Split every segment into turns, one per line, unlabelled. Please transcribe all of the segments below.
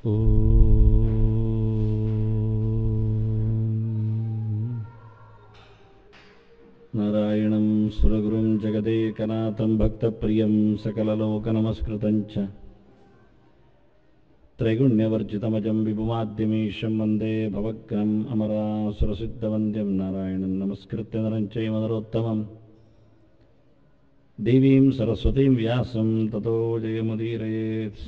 नारायणं सुरगुरुं जगदेकनाथं भक्तप्रियं सकललोकनमस्कृतं च त्रैगुण्यवर्जितमजं विभुमाद्यमीशं वन्दे भवग्रम् अमरासुरसिद्धवन्द्यं नारायणं नमस्कृत्य नरं चैव नरोत्तमम् देवीं सरस्वतीं व्यासं ततो जयमुदीरयेत्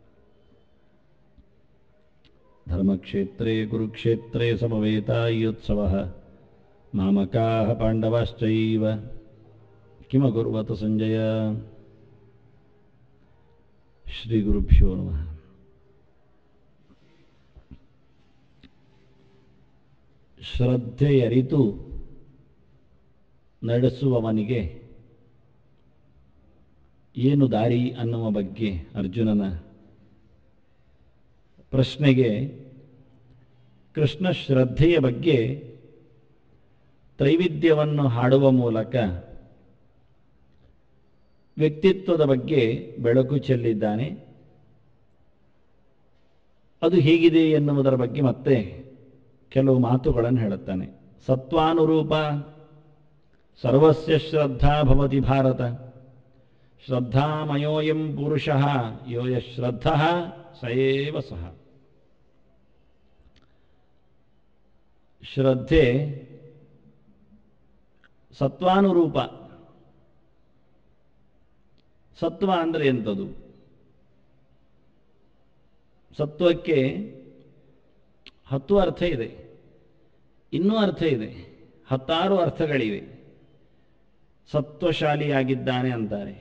धर्मक्षेत्रे कुरुक्षेत्रे समवेतायुत्सवः मामकाः पाण्डवाश्चैव किमकुर्वत सञ्जय ಶ್ರೀಗುರುಭ್ಯೋ ನಮಃ ಶ್ರದ್ಧೆಯರಿತು ನಡೆಸುವವನಿಗೆ ಏನು ದಾರಿ ಅನ್ನುವ ಬಗ್ಗೆ ಅರ್ಜುನನ ಪ್ರಶ್ನೆಗೆ ಕೃಷ್ಣ ಶ್ರದ್ಧೆಯ ಬಗ್ಗೆ ತ್ರೈವಿಧ್ಯವನ್ನು ಹಾಡುವ ಮೂಲಕ ವ್ಯಕ್ತಿತ್ವದ ಬಗ್ಗೆ ಬೆಳಕು ಚೆಲ್ಲಿದ್ದಾನೆ ಅದು ಹೇಗಿದೆ ಎನ್ನುವುದರ ಬಗ್ಗೆ ಮತ್ತೆ ಕೆಲವು ಮಾತುಗಳನ್ನು ಹೇಳುತ್ತಾನೆ ಸತ್ವಾನುರೂಪ ಸರ್ವಸ್ಯ ಶ್ರದ್ಧಾ ಭವತಿ ಭಾರತ ಶ್ರದ್ಧಾಮಯೋಯಂ ಪುರುಷಃ ಯೋ ಶ್ರದ್ಧ ಸಯೇವ ಸಹ ಶ್ರದ್ಧೆ ಸತ್ವಾನುರೂಪ ಸತ್ವ ಅಂದರೆ ಎಂಥದ್ದು ಸತ್ವಕ್ಕೆ ಹತ್ತು ಅರ್ಥ ಇದೆ ಇನ್ನೂ ಅರ್ಥ ಇದೆ ಹತ್ತಾರು ಅರ್ಥಗಳಿವೆ ಸತ್ವಶಾಲಿಯಾಗಿದ್ದಾನೆ ಅಂತಾರೆ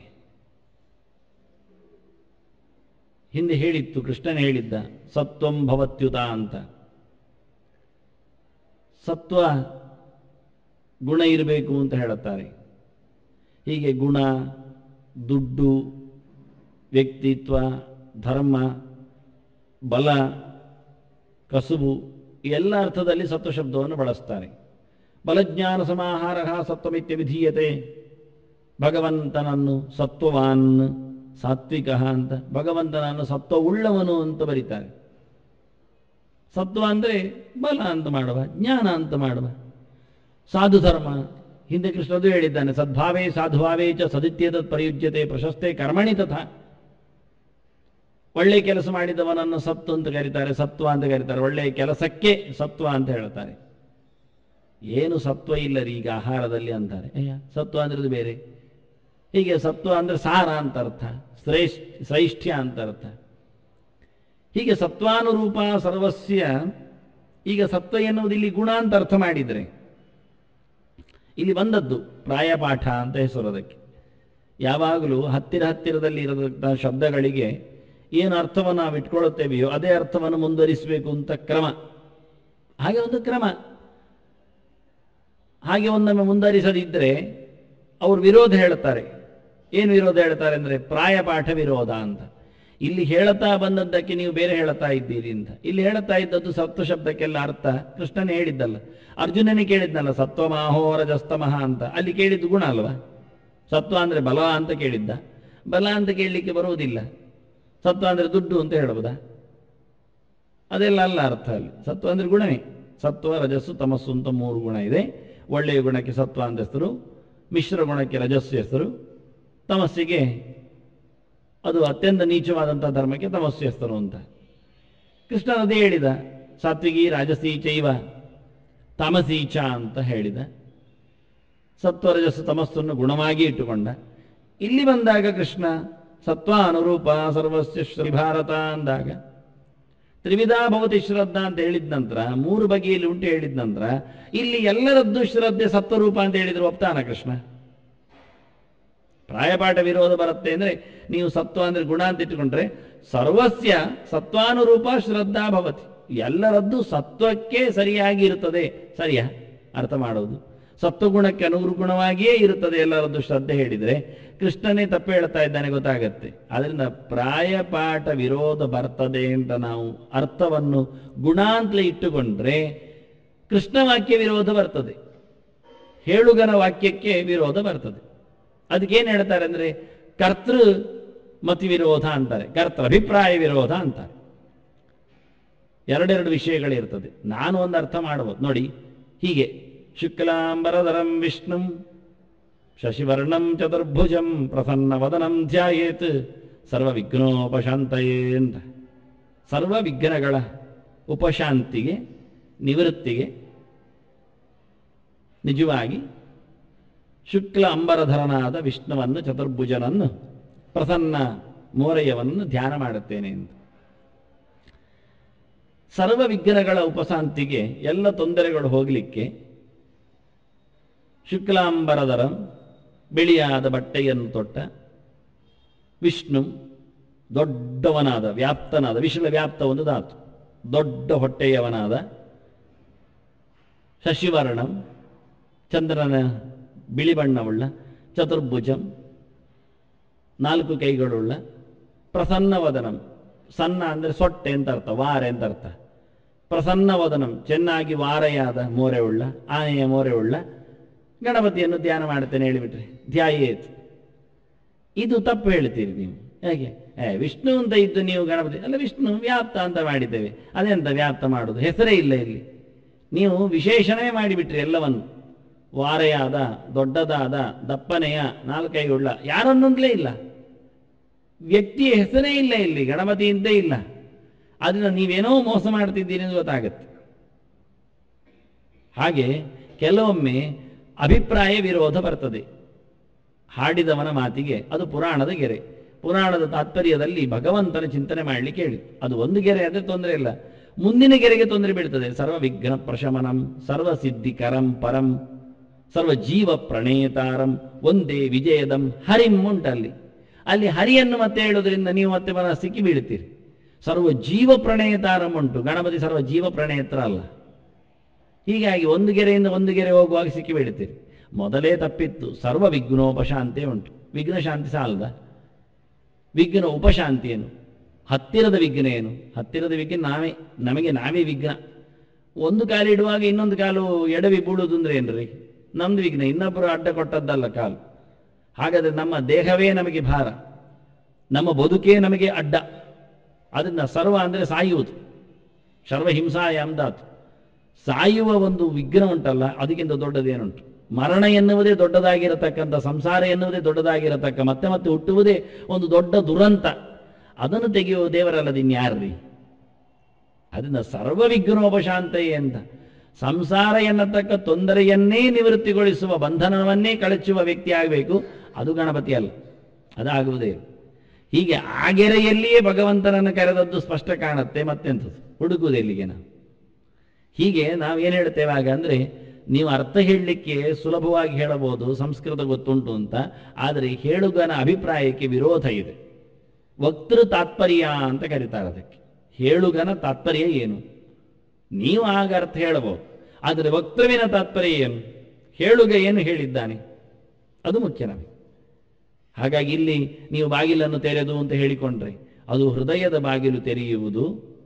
ಹಿಂದೆ ಹೇಳಿತ್ತು ಕೃಷ್ಣನೇ ಹೇಳಿದ್ದ ಸತ್ವಂ ಭವತ್ಯುತ ಅಂತ ಸತ್ವ ಗುಣ ಇರಬೇಕು ಅಂತ ಹೇಳುತ್ತಾರೆ ಹೀಗೆ ಗುಣ ದುಡ್ಡು ವ್ಯಕ್ತಿತ್ವ ಧರ್ಮ ಬಲ ಕಸುಬು ಈ ಎಲ್ಲ ಅರ್ಥದಲ್ಲಿ ಸತ್ವ ಶಬ್ದವನ್ನು ಬಳಸ್ತಾರೆ ಬಲಜ್ಞಾನ ಸಮಾಹಾರ ಸತ್ವಮಿತ್ಯ ವಿಧೀಯತೆ ಭಗವಂತನನ್ನು ಸತ್ವವಾನ್ ಸಾತ್ವಿಕ ಅಂತ ಭಗವಂತನನ್ನು ಸತ್ವವುಳ್ಳವನು ಅಂತ ಬರೀತಾರೆ ಸತ್ವ ಅಂದರೆ ಬಲ ಅಂತ ಮಾಡುವ ಜ್ಞಾನ ಅಂತ ಮಾಡುವ ಸಾಧು ಧರ್ಮ ಹಿಂದೆ ಕೃಷ್ಣದು ಹೇಳಿದ್ದಾನೆ ಸದ್ಭಾವೇ ಸಾಧುಭಾವೇ ಚ ಸದಿತ್ಯದ ಪ್ರಯುಜ್ಯತೆ ಪ್ರಶಸ್ತೆ ಕರ್ಮಣಿ ತಥಾ ಒಳ್ಳೆ ಕೆಲಸ ಮಾಡಿದವನನ್ನು ಸತ್ತು ಅಂತ ಕರೀತಾರೆ ಸತ್ವ ಅಂತ ಕರೀತಾರೆ ಒಳ್ಳೆಯ ಕೆಲಸಕ್ಕೆ ಸತ್ವ ಅಂತ ಹೇಳ್ತಾರೆ ಏನು ಸತ್ವ ಇಲ್ಲ ರೀ ಈಗ ಆಹಾರದಲ್ಲಿ ಅಂತಾರೆ ಅಯ್ಯ ಸತ್ವ ಅಂದ್ರೆ ಬೇರೆ ಹೀಗೆ ಸತ್ವ ಅಂದ್ರೆ ಸಾರ ಅಂತ ಅರ್ಥ ಶ್ರೇಷ್ಠ ಶ್ರೈಷ್ಠ್ಯ ಅಂತ ಅರ್ಥ ಹೀಗೆ ಸತ್ವಾನುರೂಪ ಸರ್ವಸ್ಯ ಈಗ ಸತ್ವ ಎನ್ನುವುದು ಇಲ್ಲಿ ಗುಣ ಅಂತ ಅರ್ಥ ಮಾಡಿದರೆ ಇಲ್ಲಿ ಬಂದದ್ದು ಪ್ರಾಯಪಾಠ ಅಂತ ಹೆಸರು ಅದಕ್ಕೆ ಯಾವಾಗಲೂ ಹತ್ತಿರ ಹತ್ತಿರದಲ್ಲಿ ಇರತಕ್ಕಂಥ ಶಬ್ದಗಳಿಗೆ ಏನು ಅರ್ಥವನ್ನು ನಾವು ಇಟ್ಕೊಳ್ಳುತ್ತೇವೆಯೋ ಅದೇ ಅರ್ಥವನ್ನು ಮುಂದುವರಿಸಬೇಕು ಅಂತ ಕ್ರಮ ಹಾಗೆ ಒಂದು ಕ್ರಮ ಹಾಗೆ ಒಂದೊಮ್ಮೆ ಮುಂದುವರಿಸದಿದ್ದರೆ ಅವರು ವಿರೋಧ ಹೇಳುತ್ತಾರೆ ಏನು ವಿರೋಧ ಹೇಳ್ತಾರೆ ಅಂದರೆ ಪ್ರಾಯಪಾಠ ವಿರೋಧ ಅಂತ ಇಲ್ಲಿ ಹೇಳುತ್ತಾ ಬಂದದ್ದಕ್ಕೆ ನೀವು ಬೇರೆ ಹೇಳುತ್ತಾ ಇದ್ದೀರಿ ಅಂತ ಇಲ್ಲಿ ಹೇಳುತ್ತಾ ಇದ್ದದ್ದು ಸತ್ವ ಶಬ್ದಕ್ಕೆಲ್ಲ ಅರ್ಥ ಕೃಷ್ಣನೇ ಹೇಳಿದ್ದಲ್ಲ ಅರ್ಜುನನೇ ಕೇಳಿದ್ನಲ್ಲ ಸತ್ವಮಾಹೋ ರಜಸ್ತಮಃ ಅಂತ ಅಲ್ಲಿ ಕೇಳಿದ್ದು ಗುಣ ಅಲ್ವಾ ಸತ್ವ ಅಂದರೆ ಬಲ ಅಂತ ಕೇಳಿದ್ದ ಬಲ ಅಂತ ಕೇಳಲಿಕ್ಕೆ ಬರುವುದಿಲ್ಲ ಸತ್ವ ಅಂದರೆ ದುಡ್ಡು ಅಂತ ಹೇಳಬಹುದಾ ಅದೆಲ್ಲ ಅಲ್ಲ ಅರ್ಥ ಅಲ್ಲಿ ಸತ್ವ ಅಂದರೆ ಗುಣವೇ ಸತ್ವ ರಜಸ್ಸು ತಮಸ್ಸು ಅಂತ ಮೂರು ಗುಣ ಇದೆ ಒಳ್ಳೆಯ ಗುಣಕ್ಕೆ ಸತ್ವ ಅಂತ ಹೆಸರು ಮಿಶ್ರ ಗುಣಕ್ಕೆ ರಜಸ್ಸು ಹೆಸರು ತಮಸ್ಸಿಗೆ ಅದು ಅತ್ಯಂತ ನೀಚವಾದಂಥ ಧರ್ಮಕ್ಕೆ ತಮಸ್ಸು ಹೆಸರು ಅಂತ ಕೃಷ್ಣನದೇ ಹೇಳಿದ ಸಾತ್ವಿಗಿ ರಾಜಸಿ ಚೈವ ತಮಸೀಚ ಅಂತ ಹೇಳಿದ ಸತ್ವರಜಸ್ಸು ತಮಸ್ಸನ್ನು ಗುಣವಾಗಿ ಇಟ್ಟುಕೊಂಡ ಇಲ್ಲಿ ಬಂದಾಗ ಕೃಷ್ಣ ಸತ್ವ ಅನುರೂಪ ಸರ್ವಸ್ಯ ಶ್ರೀ ಭಾರತ ಅಂದಾಗ ತ್ರಿವಿಧಾ ಭವತಿ ಶ್ರದ್ಧಾ ಅಂತ ಹೇಳಿದ ನಂತರ ಮೂರು ಬಗೆಯಲ್ಲಿ ಉಂಟು ಹೇಳಿದ ನಂತರ ಇಲ್ಲಿ ಎಲ್ಲರದ್ದು ಶ್ರದ್ಧೆ ಸತ್ವರೂಪ ಅಂತ ಹೇಳಿದ್ರು ಒಪ್ತಾನ ಕೃಷ್ಣ ಪ್ರಾಯಪಾಠ ವಿರೋಧ ಬರುತ್ತೆ ಅಂದ್ರೆ ನೀವು ಸತ್ವ ಅಂದ್ರೆ ಗುಣ ಅಂತ ಇಟ್ಟುಕೊಂಡ್ರೆ ಸರ್ವಸ್ಯ ಸತ್ವಾನುರೂಪ ಶ್ರದ್ಧಾ ಭವತಿ ಎಲ್ಲರದ್ದು ಸತ್ವಕ್ಕೆ ಸರಿಯಾಗಿ ಇರುತ್ತದೆ ಸರಿಯಾ ಅರ್ಥ ಮಾಡೋದು ಸತ್ವಗುಣಕ್ಕೆ ಅನುಗುಣವಾಗಿಯೇ ಇರುತ್ತದೆ ಎಲ್ಲರದ್ದು ಶ್ರದ್ಧೆ ಹೇಳಿದರೆ ಕೃಷ್ಣನೇ ತಪ್ಪು ಹೇಳ್ತಾ ಇದ್ದಾನೆ ಗೊತ್ತಾಗತ್ತೆ ಆದ್ರಿಂದ ಪ್ರಾಯಪಾಠ ವಿರೋಧ ಬರ್ತದೆ ಅಂತ ನಾವು ಅರ್ಥವನ್ನು ಗುಣ ಅಂತಲೇ ಇಟ್ಟುಕೊಂಡ್ರೆ ಕೃಷ್ಣ ವಾಕ್ಯ ವಿರೋಧ ಬರ್ತದೆ ಹೇಳುಗನ ವಾಕ್ಯಕ್ಕೆ ವಿರೋಧ ಬರ್ತದೆ ಅದಕ್ಕೇನು ಹೇಳ್ತಾರೆ ಅಂದ್ರೆ ಕರ್ತೃ ಮತಿ ವಿರೋಧ ಅಂತಾರೆ ಕರ್ತೃ ಅಭಿಪ್ರಾಯ ವಿರೋಧ ಅಂತಾರೆ ಎರಡೆರಡು ವಿಷಯಗಳಿರ್ತದೆ ನಾನು ಒಂದು ಅರ್ಥ ಮಾಡಬಹುದು ನೋಡಿ ಹೀಗೆ ಶುಕ್ಲಾಂಬರಧರಂ ವಿಷ್ಣುಂ ಶಶಿವರ್ಣಂ ಚತುರ್ಭುಜಂ ಪ್ರಸನ್ನ ವದನಂ ಧ್ಯಾಯೇತ್ ಸರ್ವ ವಿಘ್ನೋಪಶಾಂತಯೇ ಅಂತ ಸರ್ವ ವಿಘ್ನಗಳ ಉಪಶಾಂತಿಗೆ ನಿವೃತ್ತಿಗೆ ನಿಜವಾಗಿ ಶುಕ್ಲ ಅಂಬರಧರನಾದ ವಿಷ್ಣುವನ್ನು ಚತುರ್ಭುಜನನ್ನು ಪ್ರಸನ್ನ ಮೋರೆಯವನ್ನು ಧ್ಯಾನ ಮಾಡುತ್ತೇನೆ ಅಂತ ಸರ್ವ ವಿಘ್ನಗಳ ಉಪಶಾಂತಿಗೆ ಎಲ್ಲ ತೊಂದರೆಗಳು ಹೋಗಲಿಕ್ಕೆ ಶುಕ್ಲಾಂಬರಧರ ಬಿಳಿಯಾದ ಬಟ್ಟೆಯನ್ನು ತೊಟ್ಟ ವಿಷ್ಣು ದೊಡ್ಡವನಾದ ವ್ಯಾಪ್ತನಾದ ವಿಶ್ವ ವ್ಯಾಪ್ತ ಒಂದು ಧಾತು ದೊಡ್ಡ ಹೊಟ್ಟೆಯವನಾದ ಶಶಿವರ್ಣಂ ಚಂದ್ರನ ಬಿಳಿ ಬಣ್ಣವುಳ್ಳ ಚತುರ್ಭುಜಂ ನಾಲ್ಕು ಕೈಗಳುಳ್ಳ ಪ್ರಸನ್ನವದನಂ ಸಣ್ಣ ಅಂದರೆ ಸೊಟ್ಟೆ ಅಂತ ಅರ್ಥ ವಾರೆ ಅಂತ ಅರ್ಥ ಪ್ರಸನ್ನವದನಂ ಚೆನ್ನಾಗಿ ವಾರೆಯಾದ ಮೋರೆಯುಳ್ಳ ಆನೆಯ ಮೋರೆಯುಳ್ಳ ಗಣಪತಿಯನ್ನು ಧ್ಯಾನ ಮಾಡ್ತೇನೆ ಹೇಳಿಬಿಟ್ರೆ ಧ್ಯಾಯೇತ್ ಇದು ತಪ್ಪು ಹೇಳ್ತೀರಿ ನೀವು ಹೇಗೆ ಏ ವಿಷ್ಣು ಅಂತ ಇದ್ದು ನೀವು ಗಣಪತಿ ಅಲ್ಲ ವಿಷ್ಣು ವ್ಯಾಪ್ತ ಅಂತ ಮಾಡಿದ್ದೇವೆ ಅದೆಂತ ವ್ಯಾಪ್ತ ಮಾಡುದು ಹೆಸರೇ ಇಲ್ಲ ಇಲ್ಲಿ ನೀವು ವಿಶೇಷಣವೇ ಮಾಡಿಬಿಟ್ರಿ ಎಲ್ಲವನ್ನು ವಾರೆಯಾದ ದೊಡ್ಡದಾದ ದಪ್ಪನೆಯ ನಾಲ್ಕೈಗುಳ್ಳ ಯಾರನ್ನೊಂದಲೇ ಇಲ್ಲ ವ್ಯಕ್ತಿಯ ಹೆಸರೇ ಇಲ್ಲ ಇಲ್ಲಿ ಗಣಪತಿ ಇದ್ದೇ ಇಲ್ಲ ಅದನ್ನ ನೀವೇನೋ ಮೋಸ ಮಾಡ್ತಿದ್ದೀರಿ ಅಂತ ಗೊತ್ತಾಗತ್ತೆ ಹಾಗೆ ಕೆಲವೊಮ್ಮೆ ಅಭಿಪ್ರಾಯ ವಿರೋಧ ಬರ್ತದೆ ಹಾಡಿದವನ ಮಾತಿಗೆ ಅದು ಪುರಾಣದ ಗೆರೆ ಪುರಾಣದ ತಾತ್ಪರ್ಯದಲ್ಲಿ ಭಗವಂತನ ಚಿಂತನೆ ಮಾಡಲಿಕ್ಕೆ ಹೇಳಿ ಅದು ಒಂದು ಗೆರೆ ಆದರೆ ತೊಂದರೆ ಇಲ್ಲ ಮುಂದಿನ ಗೆರೆಗೆ ತೊಂದರೆ ಬೀಳ್ತದೆ ಸರ್ವ ವಿಘ್ನ ಪ್ರಶಮನಂ ಸರ್ವ ಸಿದ್ಧಿಕರಂ ಪರಂ ಸರ್ವ ಜೀವ ಪ್ರಣೇತಾರಂ ಒಂದೇ ವಿಜಯದಂ ಹರಿಂ ಉಂಟಲ್ಲಿ ಅಲ್ಲಿ ಹರಿಯನ್ನು ಮತ್ತೆ ಹೇಳೋದ್ರಿಂದ ನೀವು ಮತ್ತೆ ಮನ ಸಿಕ್ಕಿ ಬೀಳ್ತೀರಿ ಸರ್ವ ಜೀವ ಪ್ರಣೇತಾರಂ ಉಂಟು ಗಣಪತಿ ಸರ್ವ ಜೀವ ಪ್ರಣೇತರ ಅಲ್ಲ ಹೀಗಾಗಿ ಒಂದು ಗೆರೆಯಿಂದ ಒಂದು ಗೆರೆ ಹೋಗುವಾಗ ಸಿಕ್ಕಿ ಬೀಳ್ತೀರಿ ಮೊದಲೇ ತಪ್ಪಿತ್ತು ಸರ್ವ ವಿಘ್ನೋಪಶಾಂತಿ ಉಂಟು ವಿಘ್ನ ಶಾಂತಿ ಸಾಲದ ವಿಘ್ನ ಉಪಶಾಂತಿ ಏನು ಹತ್ತಿರದ ವಿಘ್ನ ಏನು ಹತ್ತಿರದ ವಿಘ್ನ ನಾವೇ ನಮಗೆ ನಾವೇ ವಿಘ್ನ ಒಂದು ಕಾಲು ಇಡುವಾಗ ಇನ್ನೊಂದು ಕಾಲು ಎಡವಿ ಬೀಳುವುದು ಅಂದ್ರೆ ಏನ್ರಿ ನಮ್ದು ವಿಘ್ನ ಇನ್ನೊಬ್ಬರು ಅಡ್ಡ ಕೊಟ್ಟದ್ದಲ್ಲ ಕಾಲು ಹಾಗಾದ್ರೆ ನಮ್ಮ ದೇಹವೇ ನಮಗೆ ಭಾರ ನಮ್ಮ ಬದುಕೇ ನಮಗೆ ಅಡ್ಡ ಅದನ್ನ ಸರ್ವ ಅಂದರೆ ಸಾಯುವುದು ಸರ್ವ ಹಿಂಸಾಯ ಅಂದಾತು ಸಾಯುವ ಒಂದು ವಿಘ್ನ ಉಂಟಲ್ಲ ಅದಕ್ಕಿಂತ ದೊಡ್ಡದೇನುಂಟು ಮರಣ ಎನ್ನುವುದೇ ದೊಡ್ಡದಾಗಿರತಕ್ಕಂಥ ಸಂಸಾರ ಎನ್ನುವುದೇ ದೊಡ್ಡದಾಗಿರತಕ್ಕ ಮತ್ತೆ ಮತ್ತೆ ಹುಟ್ಟುವುದೇ ಒಂದು ದೊಡ್ಡ ದುರಂತ ಅದನ್ನು ತೆಗೆಯುವ ದೇವರಲ್ಲದ ಇನ್ಯಾರ್ರಿ ಅದನ್ನ ಸರ್ವ ವಿಘ್ನೋಪಶಾಂತಯೇ ಅಂತ ಸಂಸಾರ ಎನ್ನತಕ್ಕ ತೊಂದರೆಯನ್ನೇ ನಿವೃತ್ತಿಗೊಳಿಸುವ ಬಂಧನವನ್ನೇ ಕಳಚುವ ವ್ಯಕ್ತಿ ಆಗಬೇಕು ಅದು ಗಣಪತಿ ಅಲ್ಲ ಅದಾಗುವುದೇ ಇಲ್ಲ. ಹೀಗೆ ಆ ಗೆರೆಯಲ್ಲಿಯೇ ಭಗವಂತನನ್ನು ಕರೆದದ್ದು ಸ್ಪಷ್ಟ ಕಾಣುತ್ತೆ ಮತ್ತೆಂಥದ್ದು ಹುಡುಕುವುದು ಎಲ್ಲಿಗೆ ನಾವು ಹೀಗೆ ನಾವು ಏನು ಹೇಳ್ತೇವೆ ಆಗ ಅಂದರೆ ನೀವು ಅರ್ಥ ಹೇಳಲಿಕ್ಕೆ ಸುಲಭವಾಗಿ ಹೇಳಬಹುದು ಸಂಸ್ಕೃತ ಗೊತ್ತುಂಟು ಅಂತ ಆದರೆ ಹೇಳುಗನ ಅಭಿಪ್ರಾಯಕ್ಕೆ ವಿರೋಧ ಇದೆ ವಕ್ತೃ ತಾತ್ಪರ್ಯ ಅಂತ ಕರೀತಾರೆ ಅದಕ್ಕೆ ಹೇಳುಗನ ತಾತ್ಪರ್ಯ ಏನು ನೀವು ಆಗ ಅರ್ಥ ಹೇಳಬಹುದು ಆದರೆ ವಕ್ತೃವಿನ ತಾತ್ಪರ್ಯ ಏನು ಹೇಳುಗ ಏನು ಹೇಳಿದ್ದಾನೆ ಅದು ಮುಖ್ಯ ನಮಗೆ ಹಾಗಾಗಿ ಇಲ್ಲಿ ನೀವು ಬಾಗಿಲನ್ನು ತೆರೆದು ಅಂತ ಹೇಳಿಕೊಂಡ್ರೆ ಅದು ಹೃದಯದ ಬಾಗಿಲು ತೆರೆಯುವುದು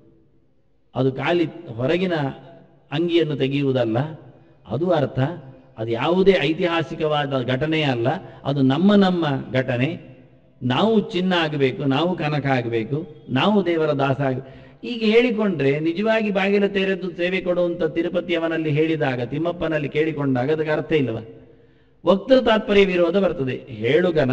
ಅದು ಖಾಲಿ ಹೊರಗಿನ ಅಂಗಿಯನ್ನು ತೆಗೆಯುವುದಲ್ಲ ಅದು ಅರ್ಥ ಅದು ಯಾವುದೇ ಐತಿಹಾಸಿಕವಾದ ಘಟನೆ ಅಲ್ಲ ಅದು ನಮ್ಮ ನಮ್ಮ ಘಟನೆ ನಾವು ಚಿನ್ನ ಆಗಬೇಕು ನಾವು ಕನಕ ಆಗಬೇಕು ನಾವು ದೇವರ ದಾಸ ಆಗ ಈಗ ಹೇಳಿಕೊಂಡ್ರೆ ನಿಜವಾಗಿ ಬಾಗಿಲು ತೆರೆದು ಸೇವೆ ಕೊಡುವಂತ ತಿರುಪತಿಯವನಲ್ಲಿ ಹೇಳಿದಾಗ ತಿಮ್ಮಪ್ಪನಲ್ಲಿ ಕೇಳಿಕೊಂಡಾಗ ಅದಕ್ಕೆ ಅರ್ಥ ಇಲ್ಲವ ವಕ್ತೃ ತಾತ್ಪರ್ಯ ವಿರೋಧ ಬರ್ತದೆ ಹೇಳುಗನ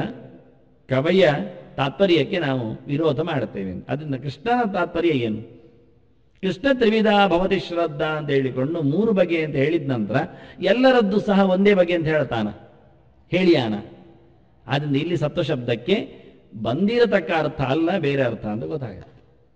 ಕವಯ ತಾತ್ಪರ್ಯಕ್ಕೆ ನಾವು ವಿರೋಧ ಮಾಡುತ್ತೇವೆ ಅದರಿಂದ ಕೃಷ್ಣನ ತಾತ್ಪರ್ಯ ಏನು ಕೃಷ್ಣ ತ್ರಿವಿಧ ಭವತಿ ಶ್ರದ್ಧಾ ಅಂತ ಹೇಳಿಕೊಂಡು ಮೂರು ಬಗೆ ಅಂತ ಹೇಳಿದ ನಂತರ ಎಲ್ಲರದ್ದು ಸಹ ಒಂದೇ ಬಗೆ ಅಂತ ಹೇಳ್ತಾನ ಹೇಳಿಯಾನ ಆದ್ದರಿಂದ ಇಲ್ಲಿ ಸತ್ವ ಶಬ್ದಕ್ಕೆ ಬಂದಿರತಕ್ಕ ಅರ್ಥ ಅಲ್ಲ ಬೇರೆ ಅರ್ಥ ಅಂತ ಗೊತ್ತಾಗುತ್ತೆ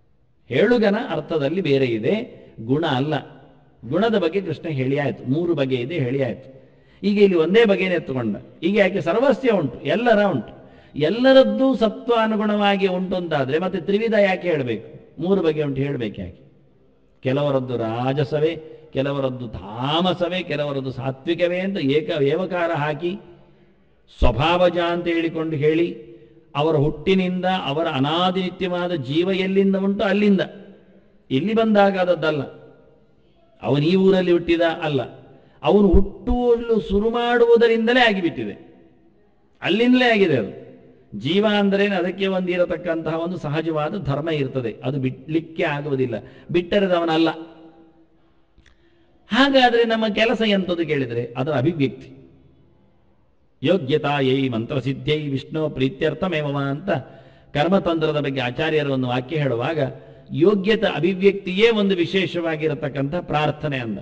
ಹೇಳುಗನ ಅರ್ಥದಲ್ಲಿ ಬೇರೆ ಇದೆ ಗುಣ ಅಲ್ಲ ಗುಣದ ಬಗ್ಗೆ ಕೃಷ್ಣ ಹೇಳಿ ಆಯ್ತು ಮೂರು ಬಗೆ ಇದೆ ಹೇಳಿ ಆಯ್ತು ಈಗ ಇಲ್ಲಿ ಒಂದೇ ಬಗೆನೇ ಎತ್ತುಕೊಂಡ ಈಗ ಯಾಕೆ ಸರ್ವಸ್ಯ ಉಂಟು ಎಲ್ಲರ ಉಂಟು ಎಲ್ಲರದ್ದು ಸತ್ವ ಅನುಗುಣವಾಗಿ ಉಂಟು ಅಂತಾದ್ರೆ ಮತ್ತೆ ತ್ರಿವಿಧ ಯಾಕೆ ಹೇಳಬೇಕು ಮೂರು ಬಗೆ ಉಂಟು ಹೇಳಬೇಕು ಯಾಕೆ ಕೆಲವರದ್ದು ರಾಜಸವೇ ಕೆಲವರದ್ದು ತಾಮಸವೇ ಕೆಲವರದ್ದು ಸಾತ್ವಿಕವೇ ಅಂತ ಏಕ ಏವಕಾರ ಹಾಕಿ ಸ್ವಭಾವಜ ಅಂತ ಹೇಳಿಕೊಂಡು ಹೇಳಿ ಅವರ ಹುಟ್ಟಿನಿಂದ ಅವರ ಅನಾದಿ ನಿತ್ಯವಾದ ಜೀವ ಎಲ್ಲಿಂದ ಉಂಟು ಅಲ್ಲಿಂದ ಇಲ್ಲಿ ಬಂದಾಗ ಅದದ್ದಲ್ಲ ಅವನು ಈ ಊರಲ್ಲಿ ಹುಟ್ಟಿದ ಅಲ್ಲ ಅವನು ಹುಟ್ಟುವಲು ಶುರು ಮಾಡುವುದರಿಂದಲೇ ಆಗಿಬಿಟ್ಟಿದೆ ಅಲ್ಲಿಂದಲೇ ಆಗಿದೆ ಅದು ಜೀವ ಅಂದರೆ ಅದಕ್ಕೆ ಒಂದಿರತಕ್ಕಂತಹ ಒಂದು ಸಹಜವಾದ ಧರ್ಮ ಇರ್ತದೆ ಅದು ಬಿಡ್ಲಿಕ್ಕೆ ಆಗುವುದಿಲ್ಲ ಬಿಟ್ಟರೆದವನಲ್ಲ ಹಾಗಾದ್ರೆ ನಮ್ಮ ಕೆಲಸ ಎಂತದ್ದು ಕೇಳಿದರೆ ಅದರ ಅಭಿವ್ಯಕ್ತಿ ಯೋಗ್ಯತಾಯೈ ಮಂತ್ರಸಿದ್ಧೈ ವಿಷ್ಣು ಪ್ರೀತ್ಯರ್ಥಮೇವ ಅಂತ ಕರ್ಮತಂತ್ರದ ಬಗ್ಗೆ ಆಚಾರ್ಯರ ಒಂದು ವಾಕ್ಯ ಹೇಳುವಾಗ ಯೋಗ್ಯತೆ ಅಭಿವ್ಯಕ್ತಿಯೇ ಒಂದು ವಿಶೇಷವಾಗಿರತಕ್ಕಂಥ ಪ್ರಾರ್ಥನೆ ಅಂದ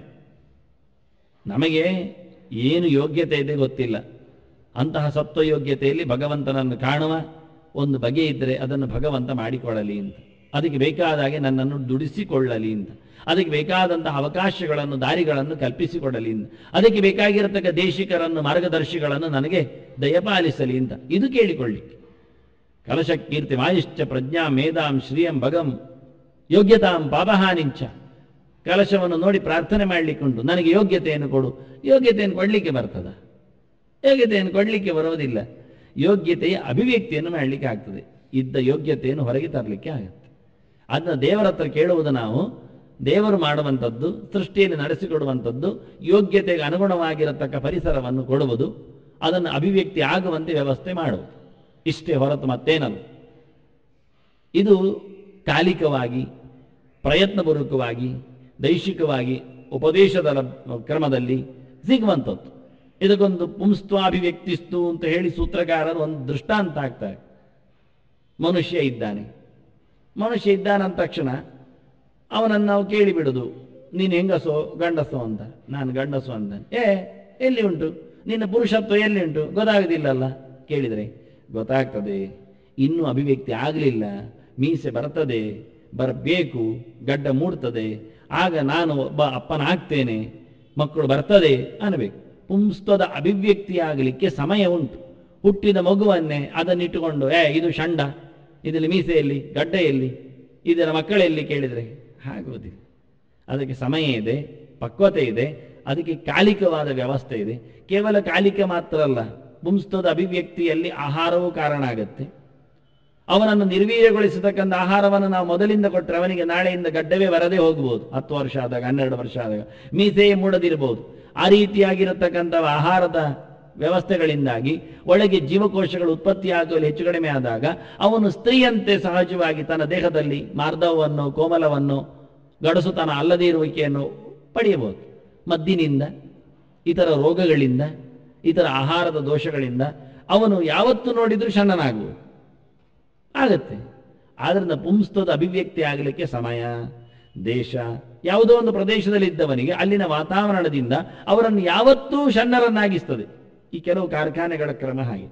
ನಮಗೆ ಏನು ಯೋಗ್ಯತೆ ಇದೆ ಗೊತ್ತಿಲ್ಲ ಅಂತಹ ಸತ್ವ ಯೋಗ್ಯತೆಯಲ್ಲಿ ಭಗವಂತನನ್ನು ಕಾಣುವ ಒಂದು ಬಗೆ ಇದ್ದರೆ ಅದನ್ನು ಭಗವಂತ ಮಾಡಿಕೊಳ್ಳಲಿ ಅಂತ ಅದಕ್ಕೆ ಬೇಕಾದಾಗೆ ನನ್ನನ್ನು ದುಡಿಸಿಕೊಳ್ಳಲಿ ಅಂತ ಅದಕ್ಕೆ ಬೇಕಾದಂತಹ ಅವಕಾಶಗಳನ್ನು ದಾರಿಗಳನ್ನು ಕಲ್ಪಿಸಿಕೊಡಲಿ ಅಂತ ಅದಕ್ಕೆ ಬೇಕಾಗಿರತಕ್ಕ ದೇಶಿಕರನ್ನು ಮಾರ್ಗದರ್ಶಿಗಳನ್ನು ನನಗೆ ದಯಪಾಲಿಸಲಿ ಅಂತ ಇದು ಕೇಳಿಕೊಳ್ಳಿಕ್ಕೆ ಕಲಶ ಕೀರ್ತಿ ಮಾಯಿಶ್ಚ ಪ್ರಜ್ಞಾ ಮೇಧಾಂ ಶ್ರೀಯಂ ಭಗಂ ಯೋಗ್ಯತಾಂ ಪಾಪಹಾನಿಂಚ ಕಲಶವನ್ನು ನೋಡಿ ಪ್ರಾರ್ಥನೆ ಮಾಡಲಿಕ್ಕುಂಟು ನನಗೆ ಯೋಗ್ಯತೆಯನ್ನು ಕೊಡು ಯೋಗ್ಯತೆಯನ್ನು ಕೊಡಲಿಕ್ಕೆ ಬರ್ತದ ಯೋಗ್ಯತೆಯನ್ನು ಕೊಡಲಿಕ್ಕೆ ಬರುವುದಿಲ್ಲ ಯೋಗ್ಯತೆಯ ಅಭಿವ್ಯಕ್ತಿಯನ್ನು ಮಾಡಲಿಕ್ಕೆ ಆಗ್ತದೆ ಇದ್ದ ಯೋಗ್ಯತೆಯನ್ನು ಹೊರಗೆ ತರಲಿಕ್ಕೆ ಆಗುತ್ತೆ ಅದನ್ನ ದೇವರ ಹತ್ರ ಕೇಳುವುದು ನಾವು ದೇವರು ಮಾಡುವಂಥದ್ದು ಸೃಷ್ಟಿಯಲ್ಲಿ ನಡೆಸಿಕೊಡುವಂಥದ್ದು ಯೋಗ್ಯತೆಗೆ ಅನುಗುಣವಾಗಿರತಕ್ಕ ಪರಿಸರವನ್ನು ಕೊಡುವುದು ಅದನ್ನು ಅಭಿವ್ಯಕ್ತಿ ಆಗುವಂತೆ ವ್ಯವಸ್ಥೆ ಮಾಡುವುದು ಇಷ್ಟೇ ಹೊರತು ಮತ್ತೇನಲ್ಲ ಇದು ಕಾಲಿಕವಾಗಿ ಪ್ರಯತ್ನಪೂರ್ವಕವಾಗಿ ದೈಶಿಕವಾಗಿ ಉಪದೇಶದ ಲ- ಕ್ರಮದಲ್ಲಿ ಸಿಗುವಂಥದ್ದು ಇದಕ್ಕೊಂದು ಪುಂಸ್ತ್ವಾಭಿವ್ಯಕ್ತಿಸ್ತು ಅಂತ ಹೇಳಿ ಸೂತ್ರಕಾರರು ಒಂದು ದೃಷ್ಟಾಂತ ಆಗ್ತಾರೆ ಮನುಷ್ಯ ಇದ್ದಾನೆ ಮನುಷ್ಯ ಇದ್ದಾನಂದ ತಕ್ಷಣ ಅವನನ್ನು ನಾವು ಕೇಳಿಬಿಡುದು ನೀನು ಹೆಂಗಸೋ ಗಂಡಸೋ ಅಂತ ನಾನು ಗಂಡಸು ಅಂತಾನೆ ಏ ಎಲ್ಲಿ ಉಂಟು ನಿನ್ನ ಪುರುಷತ್ವ ಎಲ್ಲಿ ಉಂಟು ಗೊತ್ತಾಗುದಿಲ್ಲಲ್ಲ ಕೇಳಿದರೆ ಗೊತ್ತಾಗ್ತದೆ ಇನ್ನೂ ಅಭಿವ್ಯಕ್ತಿ ಆಗಲಿಲ್ಲ ಮೀಸೆ ಬರ್ತದೆ ಬರಬೇಕು ಗಡ್ಡ ಮೂಡ್ತದೆ ಆಗ ನಾನು ಒಬ್ಬ ಅಪ್ಪನಾಗ್ತೇನೆ ಮಕ್ಕಳು ಬರ್ತದೆ ಅನ್ನಬೇಕು ಪುಂಸ್ತದ ಅಭಿವ್ಯಕ್ತಿ ಆಗಲಿಕ್ಕೆ ಸಮಯ ಉಂಟು ಹುಟ್ಟಿದ ಮಗುವನ್ನೇ ಅದನ್ನಿಟ್ಟುಕೊಂಡು ಏ ಇದು ಷಂಡ ಇದರಲ್ಲಿ ಮೀಸೆಯಲ್ಲಿ ಗಡ್ಡೆಯಲ್ಲಿ ಇದರ ಮಕ್ಕಳೆಲ್ಲಿ ಕೇಳಿದರೆ ಆಗುವುದಿಲ್ಲ ಅದಕ್ಕೆ ಸಮಯ ಇದೆ ಪಕ್ವತೆ ಇದೆ ಅದಕ್ಕೆ ಕಾಲಿಕವಾದ ವ್ಯವಸ್ಥೆ ಇದೆ ಕೇವಲ ಕಾಲಿಕ ಮಾತ್ರ ಅಲ್ಲ ಪುಂಸ್ತದ ಅಭಿವ್ಯಕ್ತಿಯಲ್ಲಿ ಆಹಾರವೂ ಕಾರಣ ಆಗುತ್ತೆ ಅವನನ್ನು ನಿರ್ವೀರ್ಯಗೊಳಿಸತಕ್ಕಂಥ ಆಹಾರವನ್ನು ನಾವು ಮೊದಲಿಂದ ಕೊಟ್ಟರೆ ಅವನಿಗೆ ನಾಳೆಯಿಂದ ಗಡ್ಡವೇ ಬರದೇ ಹೋಗ್ಬೋದು ಹತ್ತು ವರ್ಷ ಆದಾಗ ಹನ್ನೆರಡು ವರ್ಷ ಆದಾಗ ಮೀಸೆಯೇ ಮೂಡದಿರಬಹುದು ಆ ರೀತಿಯಾಗಿರತಕ್ಕಂಥ ಆಹಾರದ ವ್ಯವಸ್ಥೆಗಳಿಂದಾಗಿ ಒಳಗೆ ಜೀವಕೋಶಗಳು ಉತ್ಪತ್ತಿಯಾಗುವಲ್ಲಿ ಹೆಚ್ಚು ಕಡಿಮೆ ಆದಾಗ ಅವನು ಸ್ತ್ರೀಯಂತೆ ಸಹಜವಾಗಿ ತನ್ನ ದೇಹದಲ್ಲಿ ಮಾರ್ಧವವನ್ನು ಕೋಮಲವನ್ನು ಗಡಸುತನ ಅಲ್ಲದೇ ಇರುವಿಕೆಯನ್ನು ಪಡೆಯಬಹುದು ಮದ್ದಿನಿಂದ ಇತರ ರೋಗಗಳಿಂದ ಇತರ ಆಹಾರದ ದೋಷಗಳಿಂದ ಅವನು ಯಾವತ್ತು ನೋಡಿದರೂ ಷಣ್ಣನಾಗುವುದು ಆಗತ್ತೆ ಆದ್ರಿಂದ ಪುಂಸ್ತದ ಅಭಿವ್ಯಕ್ತಿ ಆಗಲಿಕ್ಕೆ ಸಮಯ ದೇಶ ಯಾವುದೋ ಒಂದು ಪ್ರದೇಶದಲ್ಲಿ ಇದ್ದವನಿಗೆ ಅಲ್ಲಿನ ವಾತಾವರಣದಿಂದ ಅವರನ್ನು ಯಾವತ್ತೂ ಷಣ್ಣರನ್ನಾಗಿಸ್ತದೆ ಈ ಕೆಲವು ಕಾರ್ಖಾನೆಗಳ ಕ್ರಮ ಹಾಗೆ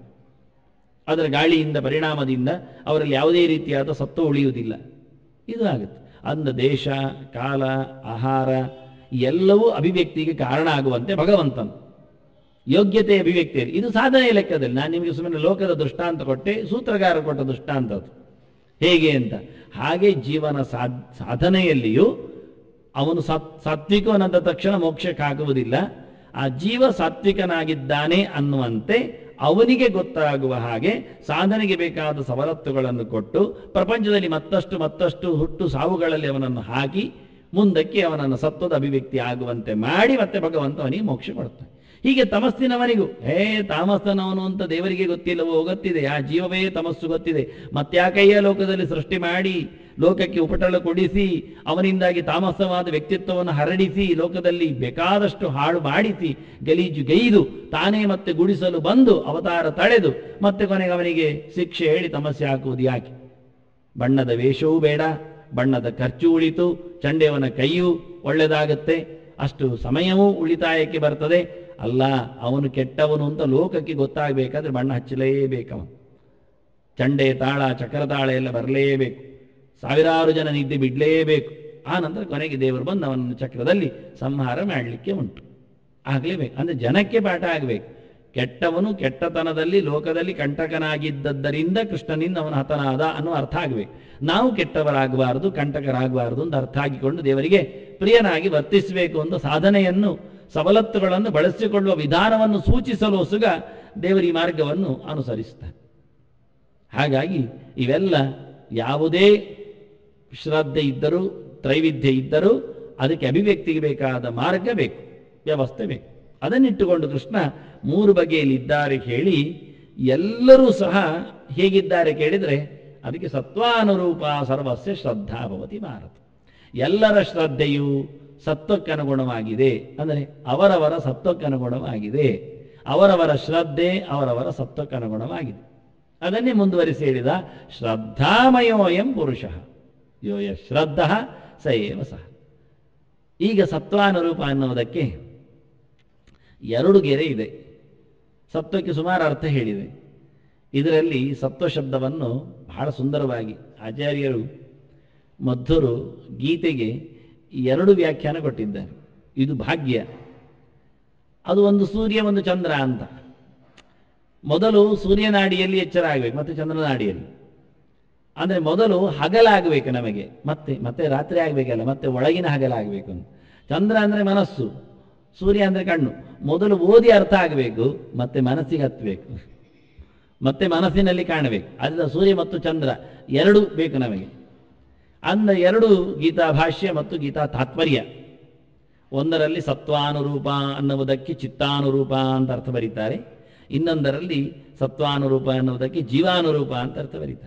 ಅದರ ಗಾಳಿಯಿಂದ ಪರಿಣಾಮದಿಂದ ಅವರಲ್ಲಿ ಯಾವುದೇ ರೀತಿಯಾದ ಸತ್ವ ಉಳಿಯುವುದಿಲ್ಲ ಇದು ಆಗುತ್ತೆ ಅಂದ ದೇಶ ಕಾಲ ಆಹಾರ ಎಲ್ಲವೂ ಅಭಿವ್ಯಕ್ತಿಗೆ ಕಾರಣ ಆಗುವಂತೆ ಭಗವಂತನು ಯೋಗ್ಯತೆ ಅಭಿವ್ಯಕ್ತಿಯಲ್ಲಿ ಇದು ಸಾಧನೆಯ ಲೆಕ್ಕದಲ್ಲಿ ನಾನು ನಿಮಗೆ ಸುಮ್ಮನೆ ಲೋಕದ ದೃಷ್ಟಾಂತ ಕೊಟ್ಟೆ ಸೂತ್ರಗಾರ ಕೊಟ್ಟ ದೃಷ್ಟಾಂತ ಅದು ಹೇಗೆ ಅಂತ ಹಾಗೆ ಜೀವನ ಸಾಧ್ ಸಾಧನೆಯಲ್ಲಿಯೂ ಅವನು ಸತ್ ಸಾತ್ವಿಕವನಾದ ತಕ್ಷಣ ಮೋಕ್ಷಕ್ಕಾಗುವುದಿಲ್ಲ ಆ ಜೀವ ಸಾತ್ವಿಕನಾಗಿದ್ದಾನೆ ಅನ್ನುವಂತೆ ಅವನಿಗೆ ಗೊತ್ತಾಗುವ ಹಾಗೆ ಸಾಧನೆಗೆ ಬೇಕಾದ ಸವಲತ್ತುಗಳನ್ನು ಕೊಟ್ಟು ಪ್ರಪಂಚದಲ್ಲಿ ಮತ್ತಷ್ಟು ಮತ್ತಷ್ಟು ಹುಟ್ಟು ಸಾವುಗಳಲ್ಲಿ ಅವನನ್ನು ಹಾಕಿ ಮುಂದಕ್ಕೆ ಅವನನ್ನು ಸತ್ವದ ಅಭಿವ್ಯಕ್ತಿ ಆಗುವಂತೆ ಮಾಡಿ ಮತ್ತೆ ಭಗವಂತ ಅವನಿಗೆ ಮೋಕ್ಷ ಕೊಡ್ತಾನೆ ಹೀಗೆ ತಮಸ್ಸಿನವನಿಗೂ ಹೇ ತಾಮಸ್ಸನವನು ಅಂತ ದೇವರಿಗೆ ಗೊತ್ತಿಲ್ಲವೋ ಗೊತ್ತಿದೆ ಆ ಜೀವವೇ ತಮಸ್ಸು ಗೊತ್ತಿದೆ ಮತ್ಯಾಕಯ್ಯ ಲೋಕದಲ್ಲಿ ಸೃಷ್ಟಿ ಮಾಡಿ ಲೋಕಕ್ಕೆ ಉಪಟಳ ಕೊಡಿಸಿ ಅವನಿಂದಾಗಿ ತಾಮಸವಾದ ವ್ಯಕ್ತಿತ್ವವನ್ನು ಹರಡಿಸಿ ಲೋಕದಲ್ಲಿ ಬೇಕಾದಷ್ಟು ಹಾಳು ಮಾಡಿಸಿ ಗಲೀಜು ಗೈದು ತಾನೇ ಮತ್ತೆ ಗುಡಿಸಲು ಬಂದು ಅವತಾರ ತಳೆದು ಮತ್ತೆ ಕೊನೆಗೆ ಅವನಿಗೆ ಶಿಕ್ಷೆ ಹೇಳಿ ತಮಸ್ಸೆ ಹಾಕುವುದು ಯಾಕೆ ಬಣ್ಣದ ವೇಷವೂ ಬೇಡ ಬಣ್ಣದ ಖರ್ಚು ಉಳಿತು ಚಂಡೆಯವನ ಕೈಯೂ ಒಳ್ಳೆದಾಗತ್ತೆ ಅಷ್ಟು ಸಮಯವೂ ಉಳಿತಾಯಕ್ಕೆ ಬರ್ತದೆ ಅಲ್ಲ ಅವನು ಕೆಟ್ಟವನು ಅಂತ ಲೋಕಕ್ಕೆ ಗೊತ್ತಾಗಬೇಕಾದ್ರೆ ಬಣ್ಣ ಹಚ್ಚಲೇಬೇಕವ ಚಂಡೆ ತಾಳ ಚಕ್ರತಾಳ ಎಲ್ಲ ಬರಲೇಬೇಕು ಸಾವಿರಾರು ಜನ ನಿದ್ದೆ ಬಿಡಲೇಬೇಕು ಆ ನಂತರ ಕೊನೆಗೆ ದೇವರು ಬಂದು ಅವನನ್ನು ಚಕ್ರದಲ್ಲಿ ಸಂಹಾರ ಮಾಡಲಿಕ್ಕೆ ಉಂಟು ಆಗಲೇಬೇಕು ಅಂದ್ರೆ ಜನಕ್ಕೆ ಪಾಠ ಆಗಬೇಕು ಕೆಟ್ಟವನು ಕೆಟ್ಟತನದಲ್ಲಿ ಲೋಕದಲ್ಲಿ ಕಂಟಕನಾಗಿದ್ದದ್ದರಿಂದ ಕೃಷ್ಣನಿಂದ ಅವನು ಹತನಾದ ಅನ್ನೋ ಅರ್ಥ ಆಗಬೇಕು ನಾವು ಕೆಟ್ಟವರಾಗಬಾರದು ಕಂಟಕರಾಗಬಾರದು ಅಂತ ಅರ್ಥ ಆಗಿಕೊಂಡು ದೇವರಿಗೆ ಪ್ರಿಯನಾಗಿ ವರ್ತಿಸಬೇಕು ಅಂತ ಸಾಧನೆಯನ್ನು ಸವಲತ್ತುಗಳನ್ನು ಬಳಸಿಕೊಳ್ಳುವ ವಿಧಾನವನ್ನು ಸೂಚಿಸಲು ಸುಗ ದೇವರ ಈ ಮಾರ್ಗವನ್ನು ಅನುಸರಿಸ್ತಾನೆ ಹಾಗಾಗಿ ಇವೆಲ್ಲ ಯಾವುದೇ ಶ್ರದ್ಧೆ ಇದ್ದರೂ ತ್ರೈವಿಧ್ಯ ಇದ್ದರೂ ಅದಕ್ಕೆ ಅಭಿವ್ಯಕ್ತಿಗೆ ಬೇಕಾದ ಮಾರ್ಗ ಬೇಕು ವ್ಯವಸ್ಥೆ ಬೇಕು ಅದನ್ನಿಟ್ಟುಕೊಂಡು ಕೃಷ್ಣ ಮೂರು ಬಗೆಯಲ್ಲಿ ಇದ್ದಾರೆ ಹೇಳಿ ಎಲ್ಲರೂ ಸಹ ಹೇಗಿದ್ದಾರೆ ಕೇಳಿದರೆ ಅದಕ್ಕೆ ಸತ್ವಾನುರೂಪ ಸರ್ವಸ್ಯ ಶ್ರದ್ಧಾ ಭವತಿ ಭಾರತ ಎಲ್ಲರ ಶ್ರದ್ಧೆಯು ಸತ್ವಕ್ಕನುಗುಣವಾಗಿದೆ ಅಂದರೆ ಅವರವರ ಸತ್ವಕ್ಕನುಗುಣವಾಗಿದೆ ಅವರವರ ಶ್ರದ್ಧೆ ಅವರವರ ಸತ್ವಕ್ಕನುಗುಣವಾಗಿದೆ ಅದನ್ನೇ ಮುಂದುವರಿಸಿ ಹೇಳಿದ ಶ್ರದ್ಧಾಮಯೋಯಂ ಪುರುಷ ಯೋ ಯ ಶ್ರದ್ಧ ಸ ಏವ ಸಹ ಈಗ ಸತ್ವಾನುರೂಪ ಅನ್ನುವುದಕ್ಕೆ ಎರಡು ಗೆರೆ ಇದೆ ಸತ್ವಕ್ಕೆ ಸುಮಾರು ಅರ್ಥ ಹೇಳಿದೆ ಇದರಲ್ಲಿ ಸತ್ವ ಶಬ್ದವನ್ನು ಬಹಳ ಸುಂದರವಾಗಿ ಆಚಾರ್ಯರು ಮಧ್ವರು ಗೀತೆಗೆ ಎರಡು ವ್ಯಾಖ್ಯಾನ ಕೊಟ್ಟಿದ್ದಾರೆ ಇದು ಭಾಗ್ಯ ಅದು ಒಂದು ಸೂರ್ಯ ಒಂದು ಚಂದ್ರ ಅಂತ ಮೊದಲು ಸೂರ್ಯನಾಡಿಯಲ್ಲಿ ಎಚ್ಚರ ಆಗಬೇಕು ಮತ್ತೆ ಚಂದ್ರನಾಡಿಯಲ್ಲಿ ಅಂದರೆ ಮೊದಲು ಹಗಲಾಗಬೇಕು ನಮಗೆ ಮತ್ತೆ ಮತ್ತೆ ರಾತ್ರಿ ಆಗಬೇಕಲ್ಲ ಮತ್ತೆ ಒಳಗಿನ ಹಗಲಾಗಬೇಕು ಅಂತ ಚಂದ್ರ ಅಂದರೆ ಮನಸ್ಸು ಸೂರ್ಯ ಅಂದರೆ ಕಣ್ಣು ಮೊದಲು ಓದಿ ಅರ್ಥ ಆಗಬೇಕು ಮತ್ತೆ ಮನಸ್ಸಿಗೆ ಹತ್ತಬೇಕು ಮತ್ತೆ ಮನಸ್ಸಿನಲ್ಲಿ ಕಾಣಬೇಕು ಅದರಿಂದ ಸೂರ್ಯ ಮತ್ತು ಚಂದ್ರ ಎರಡು ಬೇಕು ನಮಗೆ ಅಂದ ಎರಡು ಗೀತಾ ಭಾಷ್ಯ ಮತ್ತು ಗೀತಾ ತಾತ್ಪರ್ಯ ಒಂದರಲ್ಲಿ ಸತ್ವಾನುರೂಪ ಅನ್ನುವುದಕ್ಕೆ ಚಿತ್ತಾನುರೂಪ ಅಂತ ಅರ್ಥ ಬರೀತಾರೆ ಇನ್ನೊಂದರಲ್ಲಿ ಸತ್ವಾನುರೂಪ ಅನ್ನುವುದಕ್ಕೆ ಜೀವಾನುರೂಪ ಅಂತ ಅರ್ಥ ಬರೀತಾರೆ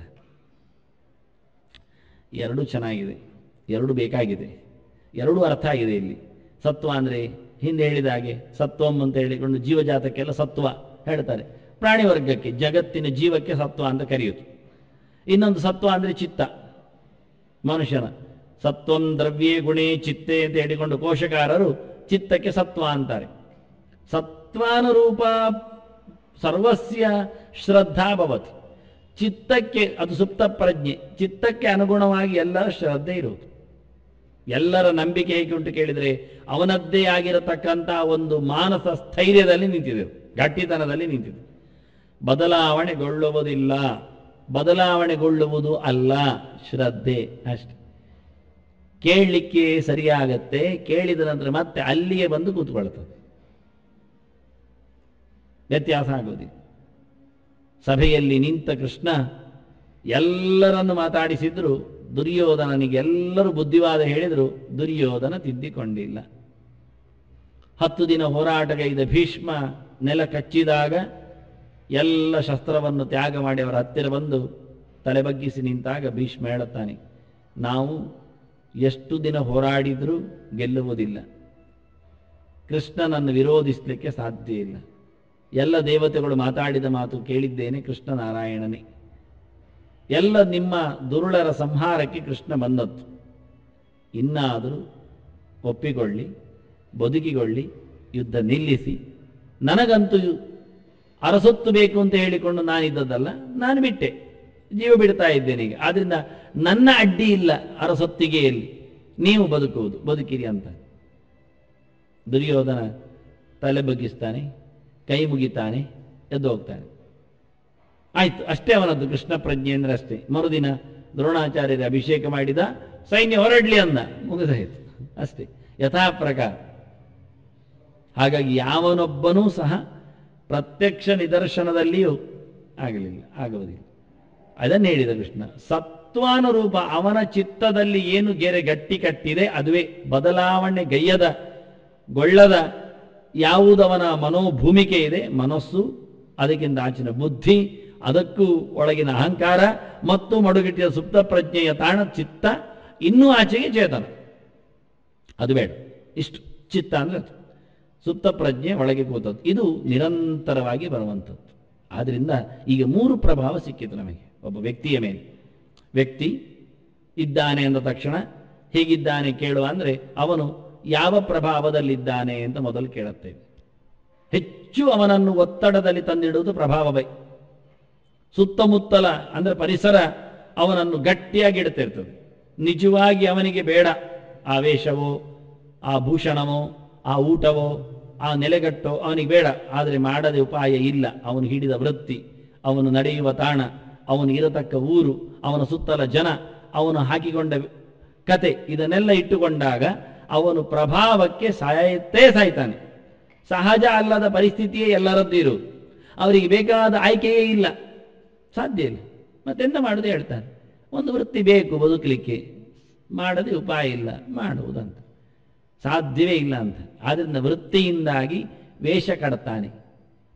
ಎರಡು ಚೆನ್ನಾಗಿದೆ ಎರಡು ಬೇಕಾಗಿದೆ ಎರಡೂ ಅರ್ಥ ಆಗಿದೆ ಇಲ್ಲಿ ಸತ್ವ ಅಂದರೆ ಹಿಂದೆ ಹೇಳಿದ ಹಾಗೆ ಸತ್ವಂ ಅಂತ ಹೇಳಿಕೊಂಡು ಜೀವಜಾತಕ್ಕೆಲ್ಲ ಸತ್ವ ಹೇಳ್ತಾರೆ ಪ್ರಾಣಿ ವರ್ಗಕ್ಕೆ ಜಗತ್ತಿನ ಜೀವಕ್ಕೆ ಸತ್ವ ಅಂತ ಕರೆಯುವುದು ಇನ್ನೊಂದು ಸತ್ವ ಅಂದರೆ ಚಿತ್ತ ಮನುಷ್ಯನ ಸತ್ವಂ ದ್ರವ್ಯೇ ಗುಣೇ ಚಿತ್ತೆ ಅಂತ ಹೇಳಿಕೊಂಡು ಕೋಶಕಾರರು ಚಿತ್ತಕ್ಕೆ ಸತ್ವ ಅಂತಾರೆ ಸತ್ವಾನುರೂಪ ಸರ್ವಸ್ಯ ಶ್ರದ್ಧಾ ಭವತಿ ಚಿತ್ತಕ್ಕೆ ಅದು ಸುಪ್ತ ಪ್ರಜ್ಞೆ ಚಿತ್ತಕ್ಕೆ ಅನುಗುಣವಾಗಿ ಎಲ್ಲರ ಶ್ರದ್ಧೆ ಇರುವುದು ಎಲ್ಲರ ನಂಬಿಕೆ ಹೇಗೆ ಉಂಟು ಕೇಳಿದರೆ ಅವನದ್ದೇ ಆಗಿರತಕ್ಕಂಥ ಒಂದು ಮಾನಸ ಸ್ಥೈರ್ಯದಲ್ಲಿ ನಿಂತಿದೆ ಗಟ್ಟಿತನದಲ್ಲಿ ನಿಂತಿದೆ ಬದಲಾವಣೆಗೊಳ್ಳುವುದಿಲ್ಲ ಬದಲಾವಣೆಗೊಳ್ಳುವುದು ಅಲ್ಲ ಶ್ರದ್ಧೆ ಅಷ್ಟೆ ಕೇಳಲಿಕ್ಕೆ ಸರಿಯಾಗತ್ತೆ ಕೇಳಿದ ನಂತರ ಮತ್ತೆ ಅಲ್ಲಿಯೇ ಬಂದು ಕೂತ್ಕೊಳ್ತದೆ ವ್ಯತ್ಯಾಸ ಆಗೋದಿಲ್ಲ ಸಭೆಯಲ್ಲಿ ನಿಂತ ಕೃಷ್ಣ ಎಲ್ಲರನ್ನು ಮಾತಾಡಿಸಿದ್ರು ದುರ್ಯೋಧನನಿಗೆ ಎಲ್ಲರೂ ಬುದ್ಧಿವಾದ ಹೇಳಿದರು ದುರ್ಯೋಧನ ತಿದ್ದಿಕೊಂಡಿಲ್ಲ ಹತ್ತು ದಿನ ಹೋರಾಟಗೈದ ಭೀಷ್ಮ ನೆಲ ಕಚ್ಚಿದಾಗ ಎಲ್ಲ ಶಸ್ತ್ರವನ್ನು ತ್ಯಾಗ ಮಾಡಿ ಅವರ ಹತ್ತಿರ ಬಂದು ತಲೆ ಬಗ್ಗಿಸಿ ನಿಂತಾಗ ಭೀಷ್ಮ ಹೇಳುತ್ತಾನೆ ನಾವು ಎಷ್ಟು ದಿನ ಹೋರಾಡಿದರೂ ಗೆಲ್ಲುವುದಿಲ್ಲ ಕೃಷ್ಣನನ್ನು ವಿರೋಧಿಸಲಿಕ್ಕೆ ಸಾಧ್ಯ ಇಲ್ಲ ಎಲ್ಲ ದೇವತೆಗಳು ಮಾತಾಡಿದ ಮಾತು ಕೇಳಿದ್ದೇನೆ ಕೃಷ್ಣ ನಾರಾಯಣನೇ ಎಲ್ಲ ನಿಮ್ಮ ದುರುಳರ ಸಂಹಾರಕ್ಕೆ ಕೃಷ್ಣ ಬಂದದ್ದು ಇನ್ನಾದರೂ ಒಪ್ಪಿಕೊಳ್ಳಿ ಬದುಕಿಕೊಳ್ಳಿ ಯುದ್ಧ ನಿಲ್ಲಿಸಿ ನನಗಂತೂ ಅರಸೊತ್ತು ಬೇಕು ಅಂತ ಹೇಳಿಕೊಂಡು ನಾನಿದ್ದದ್ದಲ್ಲ ನಾನು ಬಿಟ್ಟೆ ಜೀವ ಬಿಡ್ತಾ ಇದ್ದೇನೆ ಈಗ ಆದ್ರಿಂದ ನನ್ನ ಅಡ್ಡಿ ಇಲ್ಲ ಅರಸೊತ್ತಿಗೆಯಲ್ಲಿ ನೀವು ಬದುಕುವುದು ಬದುಕಿರಿ ಅಂತ ದುರ್ಯೋಧನ ತಲೆ ಬಗ್ಗಿಸ್ತಾನೆ ಕೈ ಮುಗಿತಾನೆ ಎದ್ದು ಹೋಗ್ತಾನೆ ಆಯ್ತು ಅಷ್ಟೇ ಅವನದ್ದು ಕೃಷ್ಣ ಪ್ರಜ್ಞೆ ಅಂದ್ರೆ ಅಷ್ಟೇ ಮರುದಿನ ದ್ರೋಣಾಚಾರ್ಯರ ಅಭಿಷೇಕ ಮಾಡಿದ ಸೈನ್ಯ ಹೊರಡ್ಲಿ ಅಂದ ಮುಗಿದಾಯಿತು ಅಷ್ಟೇ ಯಥಾ ಪ್ರಕಾರ ಹಾಗಾಗಿ ಯಾವನೊಬ್ಬನೂ ಸಹ ಪ್ರತ್ಯಕ್ಷ ನಿದರ್ಶನದಲ್ಲಿಯೂ ಆಗಲಿಲ್ಲ ಆಗುವುದಿಲ್ಲ ಅದನ್ನು ಹೇಳಿದ ಕೃಷ್ಣ ಸತ್ವಾನುರೂಪ ಅವನ ಚಿತ್ತದಲ್ಲಿ ಏನು ಗೆರೆ ಗಟ್ಟಿ ಕಟ್ಟಿದೆ ಅದುವೇ ಬದಲಾವಣೆ ಗೈಯದ ಗೊಳ್ಳದ ಯಾವುದವನ ಮನೋಭೂಮಿಕೆ ಇದೆ ಮನಸ್ಸು ಅದಕ್ಕಿಂತ ಆಚಿನ ಬುದ್ಧಿ ಅದಕ್ಕೂ ಒಳಗಿನ ಅಹಂಕಾರ ಮತ್ತು ಮಡುಗಟ್ಟಿದ ಸುಪ್ತ ಪ್ರಜ್ಞೆಯ ತಾಣ ಚಿತ್ತ ಇನ್ನೂ ಆಚೆಗೆ ಚೇತನ ಅದು ಬೇಡ ಇಷ್ಟು ಚಿತ್ತ ಅಂದ್ರೆ ಅದು ಸುಪ್ತ ಪ್ರಜ್ಞೆ ಒಳಗೆ ಕೂತದ್ದು ಇದು ನಿರಂತರವಾಗಿ ಬರುವಂಥದ್ದು ಆದ್ರಿಂದ ಈಗ ಮೂರು ಪ್ರಭಾವ ಸಿಕ್ಕಿತು ನಮಗೆ ಒಬ್ಬ ವ್ಯಕ್ತಿಯ ಮೇಲೆ ವ್ಯಕ್ತಿ ಇದ್ದಾನೆ ಅಂದ ತಕ್ಷಣ ಹೇಗಿದ್ದಾನೆ ಕೇಳುವ ಅಂದರೆ ಅವನು ಯಾವ ಪ್ರಭಾವದಲ್ಲಿದ್ದಾನೆ ಅಂತ ಮೊದಲು ಕೇಳುತ್ತೇವೆ ಹೆಚ್ಚು ಅವನನ್ನು ಒತ್ತಡದಲ್ಲಿ ತಂದಿಡುವುದು ಪ್ರಭಾವವೇ ಸುತ್ತಮುತ್ತಲ ಅಂದರೆ ಪರಿಸರ ಅವನನ್ನು ಗಟ್ಟಿಯಾಗಿ ಇಡ್ತಿರ್ತದೆ ನಿಜವಾಗಿ ಅವನಿಗೆ ಬೇಡ ಆ ವೇಷವೋ ಆ ಭೂಷಣವೋ ಆ ಊಟವೋ ಆ ನೆಲೆಗಟ್ಟೋ ಅವನಿಗೆ ಬೇಡ ಆದರೆ ಮಾಡದೆ ಉಪಾಯ ಇಲ್ಲ ಅವನು ಹಿಡಿದ ವೃತ್ತಿ ಅವನು ನಡೆಯುವ ತಾಣ ಅವನು ಇರತಕ್ಕ ಊರು ಅವನ ಸುತ್ತಲ ಜನ ಅವನು ಹಾಕಿಕೊಂಡ ಕತೆ ಇದನ್ನೆಲ್ಲ ಇಟ್ಟುಕೊಂಡಾಗ ಅವನು ಪ್ರಭಾವಕ್ಕೆ ಸಾಯತ್ತೇ ಸಾಯ್ತಾನೆ ಸಹಜ ಅಲ್ಲದ ಪರಿಸ್ಥಿತಿಯೇ ಎಲ್ಲರದ್ದು ಇರುವುದು ಅವರಿಗೆ ಬೇಕಾದ ಆಯ್ಕೆಯೇ ಇಲ್ಲ ಸಾಧ್ಯ ಇಲ್ಲ ಮತ್ತೆಂತ ಮಾಡುದು ಹೇಳ್ತಾನೆ ಒಂದು ವೃತ್ತಿ ಬೇಕು ಬದುಕಲಿಕ್ಕೆ ಮಾಡದೆ ಉಪಾಯ ಇಲ್ಲ ಮಾಡುವುದಂತ ಸಾಧ್ಯವೇ ಇಲ್ಲ ಅಂತ ಆದ್ದರಿಂದ ವೃತ್ತಿಯಿಂದಾಗಿ ವೇಷ ಕಡ್ತಾನೆ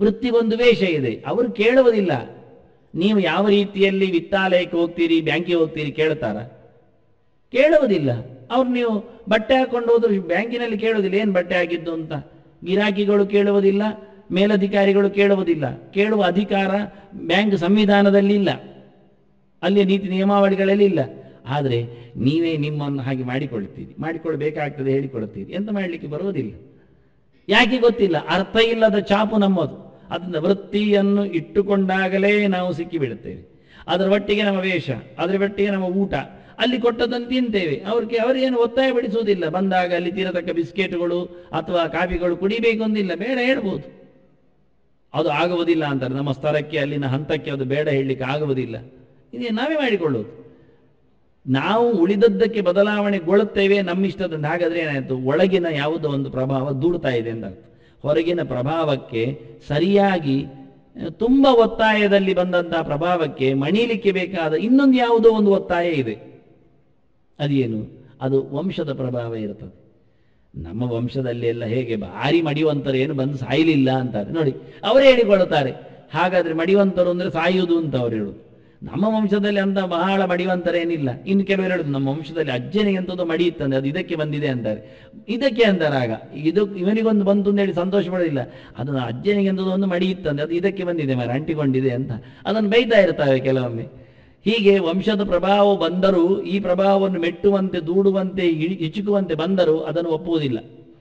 ವೃತ್ತಿಗೊಂದು ವೇಷ ಇದೆ ಅವರು ಕೇಳುವುದಿಲ್ಲ ನೀವು ಯಾವ ರೀತಿಯಲ್ಲಿ ವಿತ್ತಾಲಯಕ್ಕೆ ಹೋಗ್ತೀರಿ ಬ್ಯಾಂಕಿಗೆ ಹೋಗ್ತೀರಿ ಕೇಳ್ತಾರ ಕೇಳುವುದಿಲ್ಲ ಅವ್ರು ನೀವು ಬಟ್ಟೆ ಹಾಕೊಂಡು ಹೋದ್ರು ಬ್ಯಾಂಕಿನಲ್ಲಿ ಕೇಳುವುದಿಲ್ಲ ಏನು ಬಟ್ಟೆ ಹಾಕಿದ್ದು ಅಂತ ಗಿರಾಕಿಗಳು ಕೇಳುವುದಿಲ್ಲ ಮೇಲಧಿಕಾರಿಗಳು ಕೇಳುವುದಿಲ್ಲ ಕೇಳುವ ಅಧಿಕಾರ ಬ್ಯಾಂಕ್ ಸಂವಿಧಾನದಲ್ಲಿ ಇಲ್ಲ ಅಲ್ಲಿ ನೀತಿ ನಿಯಮಾವಳಿಗಳಲ್ಲಿ ಇಲ್ಲ ಆದರೆ ನೀವೇ ನಿಮ್ಮನ್ನು ಹಾಗೆ ಮಾಡಿಕೊಳ್ತೀರಿ ಮಾಡಿಕೊಳ್ಬೇಕಾಗ್ತದೆ ಹೇಳಿಕೊಳ್ತೀರಿ ಎಂತ ಮಾಡಲಿಕ್ಕೆ ಬರುವುದಿಲ್ಲ ಯಾಕೆ ಗೊತ್ತಿಲ್ಲ ಅರ್ಥ ಇಲ್ಲದ ಚಾಪು ನಮ್ಮದು ಅದನ್ನ ವೃತ್ತಿಯನ್ನು ಇಟ್ಟುಕೊಂಡಾಗಲೇ ನಾವು ಸಿಕ್ಕಿಬಿಡುತ್ತೇವೆ ಅದರ ಒಟ್ಟಿಗೆ ನಮ್ಮ ವೇಷ ಅದರ ಒಟ್ಟಿಗೆ ನಮ್ಮ ಊಟ ಅಲ್ಲಿ ಕೊಟ್ಟದನ್ನು ತಿಂತೇವೆ ಅವ್ರಿಗೆ ಅವರೇನು ಒತ್ತಾಯ ಪಡಿಸುವುದಿಲ್ಲ ಬಂದಾಗ ಅಲ್ಲಿ ತಿರತಕ್ಕ ಬಿಸ್ಕೆಟ್ಗಳು ಅಥವಾ ಕಾಫಿಗಳು ಕುಡಿಬೇಕು ಅಂದಿಲ್ಲ ಬೇಡ ಹೇಳ್ಬೋದು ಅದು ಆಗುವುದಿಲ್ಲ ಅಂತಾರೆ ನಮ್ಮ ಸ್ತರಕ್ಕೆ ಅಲ್ಲಿನ ಹಂತಕ್ಕೆ ಅದು ಬೇಡ ಹೇಳಲಿಕ್ಕೆ ಆಗುವುದಿಲ್ಲ ಇದೇ ನಾವೇ ಮಾಡಿಕೊಳ್ಳೋದು ನಾವು ಉಳಿದದ್ದಕ್ಕೆ ಬದಲಾವಣೆಗೊಳ್ಳುತ್ತೇವೆ ನಮ್ಮಿಷ್ಟದಂತೆ ಹಾಗಾದ್ರೆ ಏನಾಯಿತು ಒಳಗಿನ ಯಾವುದೋ ಒಂದು ಪ್ರಭಾವ ದೂಡ್ತಾ ಇದೆ ಅಂತ ಅರ್ಥ. ಹೊರಗಿನ ಪ್ರಭಾವಕ್ಕೆ ಸರಿಯಾಗಿ ಆ, ತುಂಬ ಒತ್ತಾಯದಲ್ಲಿ ಬಂದಂತಹ ಪ್ರಭಾವಕ್ಕೆ ಮಣಿಲಿಕ್ಕೆ ಬೇಕಾದ ಇನ್ನೊಂದು ಯಾವುದೋ ಒಂದು ಒತ್ತಾಯ ಇದೆ ಅದೇನು ಅದು ವಂಶದ ಪ್ರಭಾವ ಇರ್ತದೆ ನಮ್ಮ ವಂಶದಲ್ಲಿ ಎಲ್ಲ ಹೇಗೆ ಭಾರಿ ಮಡಿವಂತರು ಏನು ಬಂದು ಸಾಯಲಿಲ್ಲ ಅಂತಾರೆ ನೋಡಿ ಅವರೇ ಹೇಳಿಕೊಳ್ಳುತ್ತಾರೆ ಹಾಗಾದ್ರೆ ಮಡಿವಂತರು ಅಂದ್ರೆ ಸಾಯುವುದು ಅಂತ ಅವ್ರು ಹೇಳುದು ನಮ್ಮ ವಂಶದಲ್ಲಿ ಅಂತ ಬಹಳ ಮಡಿವಂತರೇನಿಲ್ಲ ಇನ್ನು ಕೆಲವರು ಹೇಳುದು ನಮ್ಮ ವಂಶದಲ್ಲಿ ಅಜ್ಜನಿಗೆ ಎಂತದ್ದು ಮಡಿ ಇತ್ತಂದ್ರೆ ಅದು ಇದಕ್ಕೆ ಬಂದಿದೆ ಅಂತಾರೆ ಇದಕ್ಕೆ ಅಂತಾರೆ ಆಗ ಇದು ಇವನಿಗೊಂದು ಬಂತು ಅಂತ ಹೇಳಿ ಸಂತೋಷ ಪಡೋದಿಲ್ಲ ಅದು ಅಜ್ಜನಿಗೆ ಎಂತದ್ದು ಒಂದು ಮಡಿ ಇತ್ತಂದ್ರೆ ಅದು ಇದಕ್ಕೆ ಬಂದಿದೆ ಮರ ಅಂಟಿಕೊಂಡಿದೆ ಅಂತ ಅದನ್ನು ಬೈತಾ ಇರ್ತಾರೆ ಕೆಲವೊಮ್ಮೆ ಹೀಗೆ ವಂಶದ ಪ್ರಭಾವ ಬಂದರೂ ಈ ಪ್ರಭಾವವನ್ನು ಮೆಟ್ಟುವಂತೆ ದೂಡುವಂತೆ ಇ- ಇಚುಕುವಂತೆ ಬಂದರೂ ಅದನ್ನು ಒಪ್ಪುವುದಿಲ್ಲ